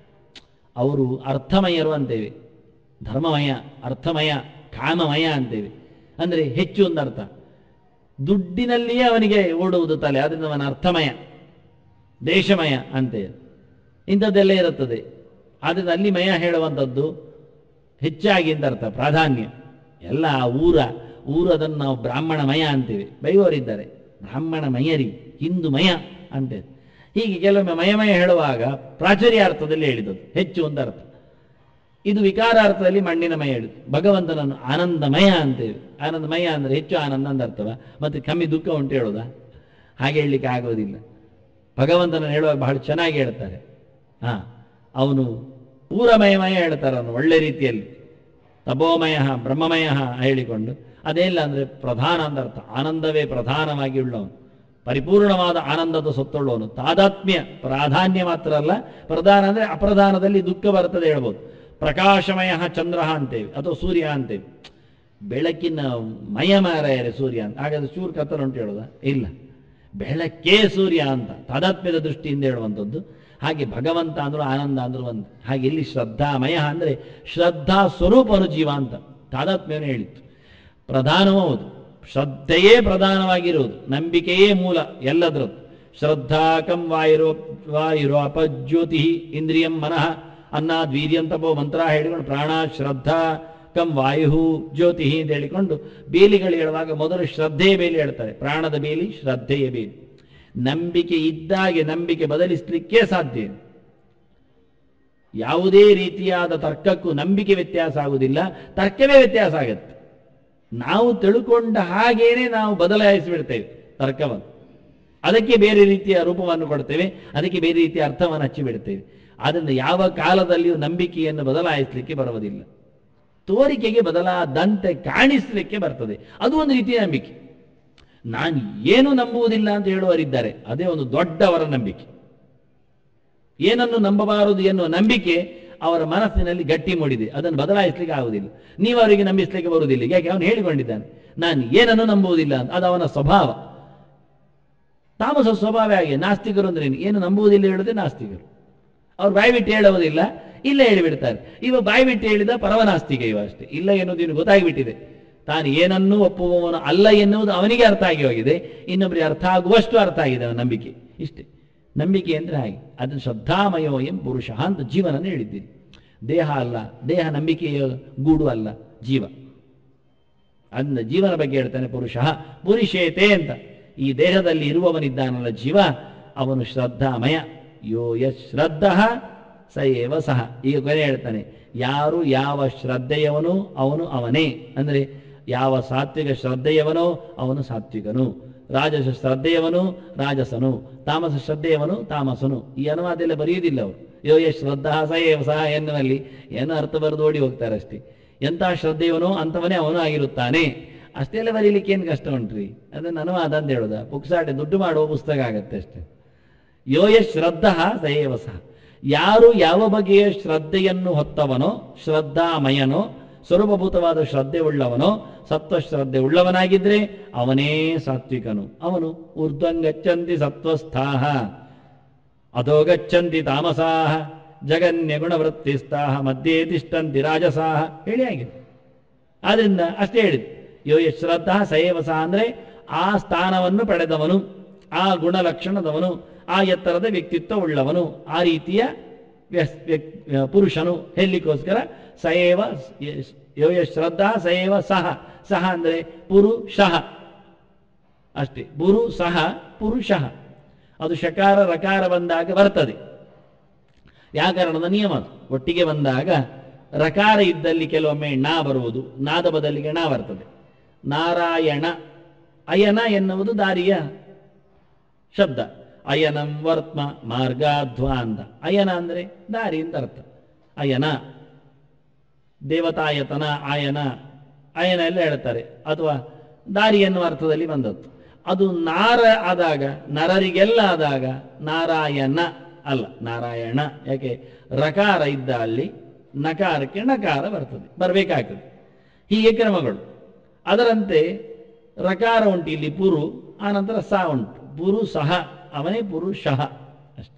ಅವರು ಅರ್ಥಮಯರು ಅಂತೇವೆ ಧರ್ಮಮಯ ಅರ್ಥಮಯ ಕಾಮಮಯ ಅಂತೇವೆ ಅಂದರೆ ಹೆಚ್ಚು ಒಂದು ಅರ್ಥ ದುಡ್ಡಿನಲ್ಲಿಯೇ ಅವನಿಗೆ ಓಡುವುದು ತಲೆ ಅದರಿಂದ ಅವನ ಅರ್ಥಮಯ ದೇಶಮಯ ಅಂತೇವೆ ಇಂಥದ್ದೆಲ್ಲ ಇರುತ್ತದೆ ಆದ್ದರಿಂದ ಅಲ್ಲಿ ಮಯ ಹೇಳುವಂಥದ್ದು ಹೆಚ್ಚಾಗಿ ಅಂತ ಅರ್ಥ ಪ್ರಾಧಾನ್ಯ ಎಲ್ಲ ಆ ಊರ ಊರು ಅದನ್ನು ನಾವು ಬ್ರಾಹ್ಮಣಮಯ ಅಂತೇವೆ ಬೈವರಿದ್ದಾರೆ ಬ್ರಾಹ್ಮಣಮಯರಿ ಹಿಂದೂಮಯ ಅಂತೇವೆ ಹೀಗೆ ಕೆಲವೊಮ್ಮೆ ಮಯಮಯ ಹೇಳುವಾಗ ಪ್ರಾಚುರ್ಯಾರ್ಥದಲ್ಲಿ ಹೇಳಿದದ್ದು ಹೆಚ್ಚು ಅಂತ ಅರ್ಥ ಇದು ವಿಕಾರಾರ್ಥದಲ್ಲಿ ಮಣ್ಣಿನ ಮಯ ಹೇಳಿದ್ದು ಭಗವಂತನನ್ನು ಆನಂದಮಯ ಅಂತೇವೆ ಆನಂದಮಯ ಅಂದರೆ ಹೆಚ್ಚು ಆನಂದ ಅಂತ ಅರ್ಥವ ಮತ್ತೆ ಕಮ್ಮಿ ದುಃಖ ಉಂಟು ಹೇಳೋದಾ ಹಾಗೆ ಹೇಳಲಿಕ್ಕೆ ಆಗೋದಿಲ್ಲ ಭಗವಂತನನ್ನು ಹೇಳುವಾಗ ಬಹಳ ಚೆನ್ನಾಗಿ ಹೇಳ್ತಾರೆ ಹಾ ಅವನು ಪೂರಮಯಮಯ ಹೇಳ್ತಾರೆ ಅವನು ಒಳ್ಳೆ ರೀತಿಯಲ್ಲಿ ತಪೋಮಯ ಬ್ರಹ್ಮಮಯ ಹೇಳಿಕೊಂಡು ಅದೇಲ್ಲ ಅಂದರೆ ಪ್ರಧಾನ ಅಂತ ಅರ್ಥ ಆನಂದವೇ ಪ್ರಧಾನವಾಗಿ ಉಳ್ಳವನು ಪರಿಪೂರ್ಣವಾದ ಆನಂದದ ಸೊತ್ತುಳ್ಳವನು ತಾದಾತ್ಮ್ಯ ಪ್ರಾಧಾನ್ಯ ಮಾತ್ರ ಅಲ್ಲ ಪ್ರಧಾನ ಅಂದರೆ ಅಪ್ರಧಾನದಲ್ಲಿ ದುಃಖ ಬರ್ತದೆ ಹೇಳ್ಬೋದು ಪ್ರಕಾಶಮಯ ಚಂದ್ರ ಅಂತೇವೆ ಅಥವಾ ಸೂರ್ಯ ಅಂತೇವೆ ಬೆಳಕಿನ ಮಯ ಮಾರಾಯರೆ ಸೂರ್ಯ ಅಂತ ಹಾಗಾದ್ರೆ ಚೂರು ಕತ್ತಲು ಉಂಟು ಹೇಳೋದ ಇಲ್ಲ ಬೆಳಕೇ ಸೂರ್ಯ ಅಂತ ತಾದಾತ್ಮ್ಯದ ದೃಷ್ಟಿಯಿಂದ ಹೇಳುವಂಥದ್ದು ಹಾಗೆ ಭಗವಂತ ಅಂದ್ರು ಆನಂದ ಅಂದ್ರು ಒಂದು ಹಾಗೆ ಇಲ್ಲಿ ಶ್ರದ್ಧಾಮಯ ಅಂದರೆ ಶ್ರದ್ಧಾ ಸ್ವರೂಪನು ಜೀವ ಅಂತ ತಾದಾತ್ಮ್ಯವನ್ನು ಹೇಳಿತ್ತು ಪ್ರಧಾನವೂ ಹೌದು ಶ್ರದ್ಧೆಯೇ ಪ್ರಧಾನವಾಗಿರುವುದು ನಂಬಿಕೆಯೇ ಮೂಲ ಎಲ್ಲದರದ್ದು ಶ್ರದ್ಧಾಕಂ ವಾಯುರೋ ವಾಯುರೋ ಅಪಜ್ಯೋತಿ ಇಂದ್ರಿಯಂ ಮನಃ ಅನ್ನಾದ್ ವೀರ್ಯಂ ತಪೋ ಮಂತ್ರ ಹೇಳಿಕೊಂಡು ಪ್ರಾಣ ಶ್ರದ್ಧಾ ಕಂ ವಾಯು ಜ್ಯೋತಿ ಅಂತ ಹೇಳಿಕೊಂಡು ಬೇಲಿಗಳು ಹೇಳುವಾಗ ಮೊದಲು ಶ್ರದ್ಧೆಯ ಬೇಲಿ ಹೇಳ್ತಾರೆ ಪ್ರಾಣದ ಬೇಲಿ ಶ್ರದ್ಧೆಯ ಬೇಲಿ ನಂಬಿಕೆ ಇದ್ದಾಗೆ ನಂಬಿಕೆ ಬದಲಿಸಲಿಕ್ಕೆ ಸಾಧ್ಯ ಇಲ್ಲ. ಯಾವುದೇ ರೀತಿಯಾದ ತರ್ಕಕ್ಕೂ ನಂಬಿಕೆ ವ್ಯತ್ಯಾಸ ಆಗುವುದಿಲ್ಲ ತರ್ಕವೇ ವ್ಯತ್ಯಾಸ ಆಗುತ್ತೆ ನಾವು ತಿಳ್ಕೊಂಡ ಹಾಗೇನೆ ನಾವು ಬದಲಾಯಿಸಿಬಿಡ್ತೇವೆ ತರ್ಕವನ್ನು ಅದಕ್ಕೆ ಬೇರೆ ರೀತಿಯ ರೂಪವನ್ನು ಕೊಡ್ತೇವೆ ಅದಕ್ಕೆ ಬೇರೆ ರೀತಿಯ ಅರ್ಥವನ್ನು ಹಚ್ಚಿಬಿಡ್ತೇವೆ ಆದ್ದರಿಂದ ಯಾವ ಕಾಲದಲ್ಲಿಯೂ ನಂಬಿಕೆಯನ್ನು ಬದಲಾಯಿಸಲಿಕ್ಕೆ ಬರುವುದಿಲ್ಲ ತೋರಿಕೆಗೆ ಬದಲಾದಂತೆ ಕಾಣಿಸಲಿಕ್ಕೆ ಬರ್ತದೆ ಅದು ಒಂದು ರೀತಿಯ ನಂಬಿಕೆ ನಾನು ಏನು ನಂಬುವುದಿಲ್ಲ ಅಂತ ಹೇಳುವರಿದ್ದಾರೆ ಅದೇ ಒಂದು ದೊಡ್ಡವರ ನಂಬಿಕೆ ಏನನ್ನು ನಂಬಬಾರದು ಎನ್ನುವ ನಂಬಿಕೆ ಅವರ ಮನಸ್ಸಿನಲ್ಲಿ ಗಟ್ಟಿ ಮೂಡಿದೆ ಅದನ್ನು ಬದಲಾಯಿಸಲಿಕ್ಕೆ ಆಗುವುದಿಲ್ಲ ನೀವು ಅವರಿಗೆ ನಂಬಿಸಲಿಕ್ಕೆ ಬರುವುದಿಲ್ಲ ಯಾಕೆ ಅವನು ಹೇಳಿಕೊಂಡಿದ್ದಾನೆ ನಾನು ಏನನ್ನು ನಂಬುವುದಿಲ್ಲ ಅಂತ ಅದು ಅವನ ಸ್ವಭಾವ ತಾಮಸ ಸ್ವಭಾವ ಹಾಗೆ ನಾಸ್ತಿಕರು ಅಂದ್ರೆ ಏನು? ಏನು ನಂಬುವುದಿಲ್ಲ ಹೇಳುದೇ ನಾಸ್ತಿಕರು ಅವ್ರು ಬಾಯ್ಬಿಟ್ಟು ಹೇಳುವುದಿಲ್ಲ ಇಲ್ಲ ಹೇಳಿಬಿಡ್ತಾರೆ ಇವ ಬಾಯಿ ಬಿಟ್ಟು ಹೇಳಿದ ಪರವನಾಸ್ತಿಗೆ ಇವ ಅಷ್ಟೇ ಇಲ್ಲ ಎನ್ನುವುದು ಇನ್ನು ಗೊತ್ತಾಗಿಬಿಟ್ಟಿದೆ ತಾನು ಏನನ್ನೂ ಒಪ್ಪುವವನು ಅಲ್ಲ ಎನ್ನುವುದು ಅವನಿಗೆ ಅರ್ಥ ಆಗಿ ಹೋಗಿದೆ ಇನ್ನೊಬ್ಬರಿಗೆ ಅರ್ಥ ಆಗುವಷ್ಟು ಅರ್ಥ ಆಗಿದೆ ಅವನ ನಂಬಿಕೆ ಇಷ್ಟೇ ನಂಬಿಕೆ ಅಂದ್ರೆ ಹಾಗೆ ಅದನ್ನು ಶ್ರದ್ಧಾಮಯೋ ಎಂ ಪುರುಷ ಅಂತ ಜೀವನನ್ನು ಹೇಳಿದ್ದೀರಿ ದೇಹ ಅಲ್ಲ ದೇಹ ನಂಬಿಕೆಯ ಗೂಡು ಅಲ್ಲ ಜೀವ ಅದನ್ನ ಜೀವನ ಬಗ್ಗೆ ಹೇಳ್ತಾನೆ ಪುರುಷ ಪುರುಷೇತೆ ಅಂತ ಈ ದೇಹದಲ್ಲಿ ಇರುವವನಿದ್ದಾನಲ್ಲ ಜೀವ ಅವನು ಶ್ರದ್ಧಾಮಯ ಯೋ ಯಶ್ ಶ್ರದ್ಧ ಸ ಏವ ಸಹ ಈಗ ಕೊನೆ ಹೇಳ್ತಾನೆ ಯಾರು ಯಾವ ಶ್ರದ್ಧೆಯವನು ಅವನು ಅವನೇ ಅಂದ್ರೆ ಯಾವ ಸಾತ್ವಿಕ ಶ್ರದ್ಧೆಯವನೋ ಅವನು ಸಾತ್ವಿಕನು ರಾಜಸ ಶ್ರದ್ಧೆಯವನು ರಾಜಸನು ತಾಮಸ ಶ್ರದ್ಧೆಯವನು ತಾಮಸನು ಈ ಅನುವಾದ ಎಲ್ಲ ಬರೆಯುವುದಿಲ್ಲ ಅವರು ಯೋ ಯಶ್ ಶ್ರದ್ಧಾ ಸ ಏವ ಸಹ ಎನ್ನುವಲ್ಲಿ ಏನೋ ಅರ್ಥ ಬರೆದು ಓಡಿ ಹೋಗ್ತಾರೆ ಅಷ್ಟೇ ಎಂತಹ ಶ್ರದ್ಧೆಯವನೋ ಅಂಥವನೇ ಅವನು ಆಗಿರುತ್ತಾನೆ ಅಷ್ಟೆಲ್ಲ ಬರೀಲಿಕ್ಕೆ ಏನು ಕಷ್ಟ ಉಂಟ್ರಿ ಅದನ್ನು ಅನುವಾದ ಅಂತ ಹೇಳೋದ ಪುಕ್ಸಾಟೆ ದುಡ್ಡು ಮಾಡುವ ಪುಸ್ತಕ ಆಗತ್ತೆ ಅಷ್ಟೇ ಯೋ ಯಶ್ ಶ್ರದ್ಧ ಸಯೇವ ಸಹ ಯಾರು ಯಾವ ಬಗೆಯ ಶ್ರದ್ಧೆಯನ್ನು ಹೊತ್ತವನೋ ಶ್ರದ್ಧಾಮಯನೋ ಸ್ವರೂಪಭೂತವಾದ ಶ್ರದ್ಧೆ ಉಳ್ಳವನೋ ಸತ್ವ ಶ್ರದ್ಧೆ ಉಳ್ಳವನಾಗಿದ್ರೆ ಅವನೇ ಸಾತ್ವಿಕನು ಅವನು ಊರ್ಧ್ವಂಗಚ್ಚಂತಿ ಸತ್ವಸ್ಥಾಹ ಅಧೋ ಗಚ್ಚಂತಿ ತಾಮಸಾಹ ಜಗನ್ಯ ಗುಣವೃತ್ತಿಸ್ತಾಹ ಮಧ್ಯೆ ತಿಷ್ಟಂತಿ ರಾಜಸಾಹ ಹೇಳಿ ಆಗಿದೆ ಆದ್ರಿಂದ ಅಷ್ಟೇ ಹೇಳಿದ್ದು ಯೋ ಯಶ್ ಶ್ರದ್ಧಾ ಸಯೇವ ಸಹ ಅಂದ್ರೆ ಆ ಸ್ಥಾನವನ್ನು ಪಡೆದವನು ಆ ಗುಣಲಕ್ಷಣದವನು ಆ ಎತ್ತರದ ವ್ಯಕ್ತಿತ್ವ ಉಳ್ಳವನು ಆ ರೀತಿಯ ವ್ಯಸ್- ವ್ಯಕ್- ಪುರುಷನು ಹೇಳಲಿಕ್ಕೋಸ್ಕರ ಸಯೇವ ಯಶ್- ಯೋ ಯಶ್ ಶ್ರದ್ಧಾ ಸಯೇವ ಸಹ ಸಹ ಅಂದ್ರೆ ಪುರುಷಃ ಅಷ್ಟೇ ಪುರು ಸಹ ಪುರುಷಃ ಅದು ಶಕಾರ ರಕಾರ ಬಂದಾಗ ಬರ್ತದೆ ವ್ಯಾಕರಣದ ನಿಯಮ ಅದು. ಒಟ್ಟಿಗೆ ಬಂದಾಗ ರಕಾರ ಇದ್ದಲ್ಲಿ ಕೆಲವೊಮ್ಮೆ ಣ ಬರುವುದು ನಾದ ಬದಲಿಗೆ ಣ ಬರ್ತದೆ ನಾರಾಯಣ ಅಯನ ಎನ್ನುವುದು ದಾರಿಯ ಶಬ್ದ ಅಯನಂ ವರ್ತ್ಮ ಮಾರ್ಗಾಧ್ವ ಅಂತ ಅಯನ ಅಂದ್ರೆ ದಾರಿ ಅಂತ ಅರ್ಥ ಅಯನ ದೇವತಾಯತನ ಆಯನ ಅಯನ ಎಲ್ಲ ಹೇಳ್ತಾರೆ ಅಥವಾ ದಾರಿ ಎನ್ನುವ ಅರ್ಥದಲ್ಲಿ ಬಂದದ್ದು ಅದು ನಾರ ಆದಾಗ ನರರಿಗೆಲ್ಲ ಆದಾಗ ನಾರಾಯಣ ಅಲ್ಲ ನಾರಾಯಣ ಯಾಕೆ ರಕಾರ ಇದ್ದ ಅಲ್ಲಿ ನಕಾರಕ್ಕೆ ನಕಾರ ಬರ್ತದೆ ಬರಬೇಕಾಗ್ತದೆ ಹೀಗೆ ಕ್ರಮಗಳು ಅದರಂತೆ ರಕಾರ ಉಂಟು ಇಲ್ಲಿ ಪುರು ಆನಂತರ ಸ ಉಂಟು ಪುರು ಸಹ ಅವನೇ ಪುರುಷಃ ಅಷ್ಟೆ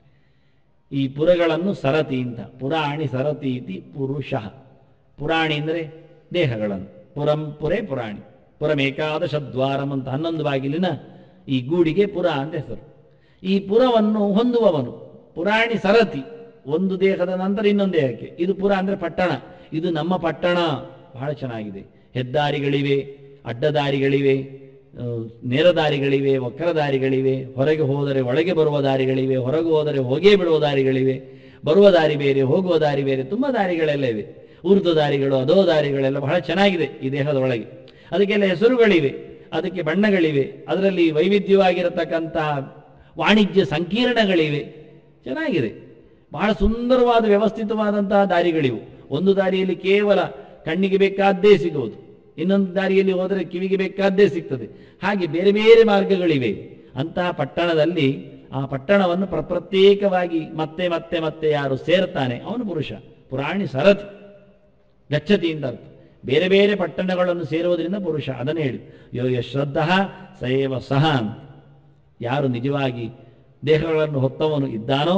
ಈ ಪುರಗಳನ್ನು ಸರತಿ ಅಂತ ಪುರಾಣಿ ಸರತಿ ಇತಿ ಪುರುಷಃ ಪುರಾಣಿ ಅಂದರೆ ದೇಹಗಳನ್ನು ಪುರಂ ಪುರೇ ಪುರಾಣಿ ಪುರಮೇಕಾದಶ ದ್ವಾರಂ ಅಂತ ಹನ್ನೊಂದು ಬಾಗಿಲಿನ ಈ ಗೂಡಿಗೆ ಪುರ ಅಂತ ಹೆಸರು ಈ ಪುರವನ್ನು ಹೊಂದುವವನು ಪುರಾಣಿ ಸರತಿ ಒಂದು ದೇಹದ ನಂತರ ಇನ್ನೊಂದು ದೇಹಕ್ಕೆ ಇದು ಪುರ ಅಂದ್ರೆ ಪಟ್ಟಣ ಇದು ನಮ್ಮ ಪಟ್ಟಣ ಬಹಳ ಚೆನ್ನಾಗಿದೆ ಹೆದ್ದಾರಿಗಳಿವೆ ಅಡ್ಡದಾರಿಗಳಿವೆ ಆ, ನೇರ ದಾರಿಗಳಿವೆ ವಕ್ರ ದಾರಿಗಳಿವೆ ಹೊರಗೆ ಹೋದರೆ ಒಳಗೆ ಬರುವ ದಾರಿಗಳಿವೆ ಹೊರಗೆ ಹೋದರೆ ಹೋಗೇ ಬಿಡುವ ದಾರಿಗಳಿವೆ ಬರುವ ದಾರಿ ಬೇರೆ ಹೋಗುವ ದಾರಿ ಬೇರೆ ತುಂಬ ದಾರಿಗಳೆಲ್ಲ ಇವೆ ಊರ್ಧ್ವ ದಾರಿಗಳು ಅದೋ ದಾರಿಗಳೆಲ್ಲ ಬಹಳ ಚೆನ್ನಾಗಿದೆ ಈ ದೇಹದ ಒಳಗೆ ಅದಕ್ಕೆಲ್ಲ ಹೆಸರುಗಳಿವೆ ಅದಕ್ಕೆ ಬಣ್ಣಗಳಿವೆ ಅದರಲ್ಲಿ ವೈವಿಧ್ಯವಾಗಿರತಕ್ಕಂತಹ ವಾಣಿಜ್ಯ ಸಂಕೀರ್ಣಗಳಿವೆ ಚೆನ್ನಾಗಿದೆ ಬಹಳ ಸುಂದರವಾದ ವ್ಯವಸ್ಥಿತವಾದಂತಹ ದಾರಿಗಳಿವು ಒಂದು ದಾರಿಯಲ್ಲಿ ಕೇವಲ ಕಣ್ಣಿಗೆ ಬೇಕಾದ್ದೇ ಸಿಗುವುದು ಇನ್ನೊಂದು ದಾರಿಯಲ್ಲಿ ಹೋದರೆ ಕಿವಿಗೆ ಬೇಕಾದ್ದೇ ಸಿಗ್ತದೆ ಹಾಗೆ ಬೇರೆ ಬೇರೆ ಮಾರ್ಗಗಳಿವೆ ಅಂತಹ ಪಟ್ಟಣದಲ್ಲಿ ಆ ಪಟ್ಟಣವನ್ನು ಪ್ರ ಪ್ರತ್ಯೇಕವಾಗಿ ಮತ್ತೆ ಮತ್ತೆ ಮತ್ತೆ ಯಾರು ಸೇರ್ತಾನೆ ಅವನು ಪುರುಷ ಪುರಾಣಿ ಸರತಿ ಗಚ್ಚತಿ ಅಂತ ಅರ್ಥ ಬೇರೆ ಬೇರೆ ಪಟ್ಟಣಗಳನ್ನು ಸೇರುವುದರಿಂದ ಪುರುಷ ಅದನ್ನು ಹೇಳಿ ಯೋ ಯಶ್ರದ್ಧ ಸಯೇವ ಸಹ ಅಂತ ಯಾರು ನಿಜವಾಗಿ ದೇಹಗಳನ್ನು ಹೊತ್ತವನು ಇದ್ದಾನೋ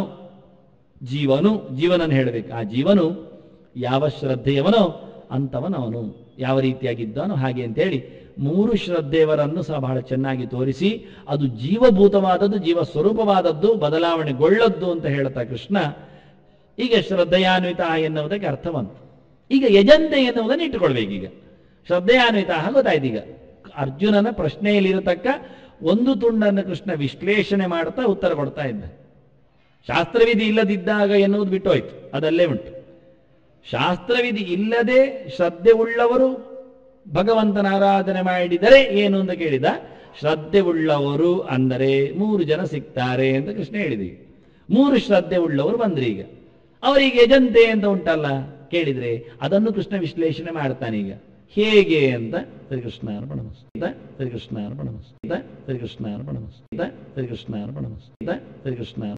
ಜೀವನು ಜೀವನನ್ನು ಹೇಳಬೇಕು ಆ ಜೀವನು ಯಾವ ಶ್ರದ್ಧೆಯವನೋ ಅಂಥವನವನು ಯಾವ ರೀತಿಯಾಗಿದ್ದಾನೋ ಹಾಗೆ ಅಂತೇಳಿ ಮೂರು ಶ್ರದ್ಧೆಯವರನ್ನು ಸಹ ಬಹಳ ಚೆನ್ನಾಗಿ ತೋರಿಸಿ ಅದು ಜೀವಭೂತವಾದದ್ದು ಜೀವ ಸ್ವರೂಪವಾದದ್ದು ಬದಲಾವಣೆಗೊಳ್ಳದ್ದು ಅಂತ ಹೇಳ್ತಾ ಕೃಷ್ಣ ಈಗ ಶ್ರದ್ಧೆಯಾನ್ವಿತ ಎನ್ನುವುದಕ್ಕೆ ಅರ್ಥ ಬಂತು ಈಗ ಯಜಂತೆ ಎನ್ನುವುದನ್ನು ಇಟ್ಟುಕೊಳ್ಬೇಕೀಗ ಶ್ರದ್ಧೆಯಾನ್ವಿತ ಗೊತ್ತಾಯ್ತು ಈಗ ಅರ್ಜುನನ ಪ್ರಶ್ನೆಯಲ್ಲಿರತಕ್ಕ ಒಂದು ತುಂಡನ್ನು ಕೃಷ್ಣ ವಿಶ್ಲೇಷಣೆ ಮಾಡ್ತಾ ಉತ್ತರ ಕೊಡ್ತಾ ಇದ್ದ ಶಾಸ್ತ್ರವಿಧಿ ಇಲ್ಲದಿದ್ದಾಗ ಎನ್ನುವುದು ಬಿಟ್ಟೋಯ್ತು ಅದಲ್ಲೇ ಉಂಟು ಶಾಸ್ತ್ರವಿಧಿ ಇಲ್ಲದೆ ಶ್ರದ್ಧೆ ಉಳ್ಳವರು ಭಗವಂತನ ಆರಾಧನೆ ಮಾಡಿದರೆ ಏನು ಅಂತ ಕೇಳಿದ ಶ್ರದ್ಧೆ ಉಳ್ಳವರು ಅಂದರೆ ಮೂರು ಜನ ಸಿಗ್ತಾರೆ ಅಂತ ಕೃಷ್ಣ ಹೇಳಿದ ಈಗ. ಮೂರು ಶ್ರದ್ಧೆ ಉಳ್ಳವರು ಬಂದ್ರಿ ಈಗ ಅವರಿಗೆ ಯಜಂತೆ ಅಂತ ಉಂಟಲ್ಲ ಕೇಳಿದ್ರೆ ಅದನ್ನು ಕೃಷ್ಣ ವಿಶ್ಲೇಷಣೆ ಮಾಡ್ತಾನೆ ಈಗ ಹೇಗೆ ಅಂತ ಶ್ರೀಕೃಷ್ಣ ಅರ್ಪಣಮಸ್ತು ಶ್ರೀಕೃಷ್ಣ ಅರ್ಪಣಮಸ್ತು ಶ್ರೀಕೃಷ್ಣ ಅರ್ಪಣಮಸ್ತು ಶ್ರೀಕೃಷ್ಣ ಅರ್ಪಣಮಸ್ತು ಶ್ರೀಕೃಷ್ಣ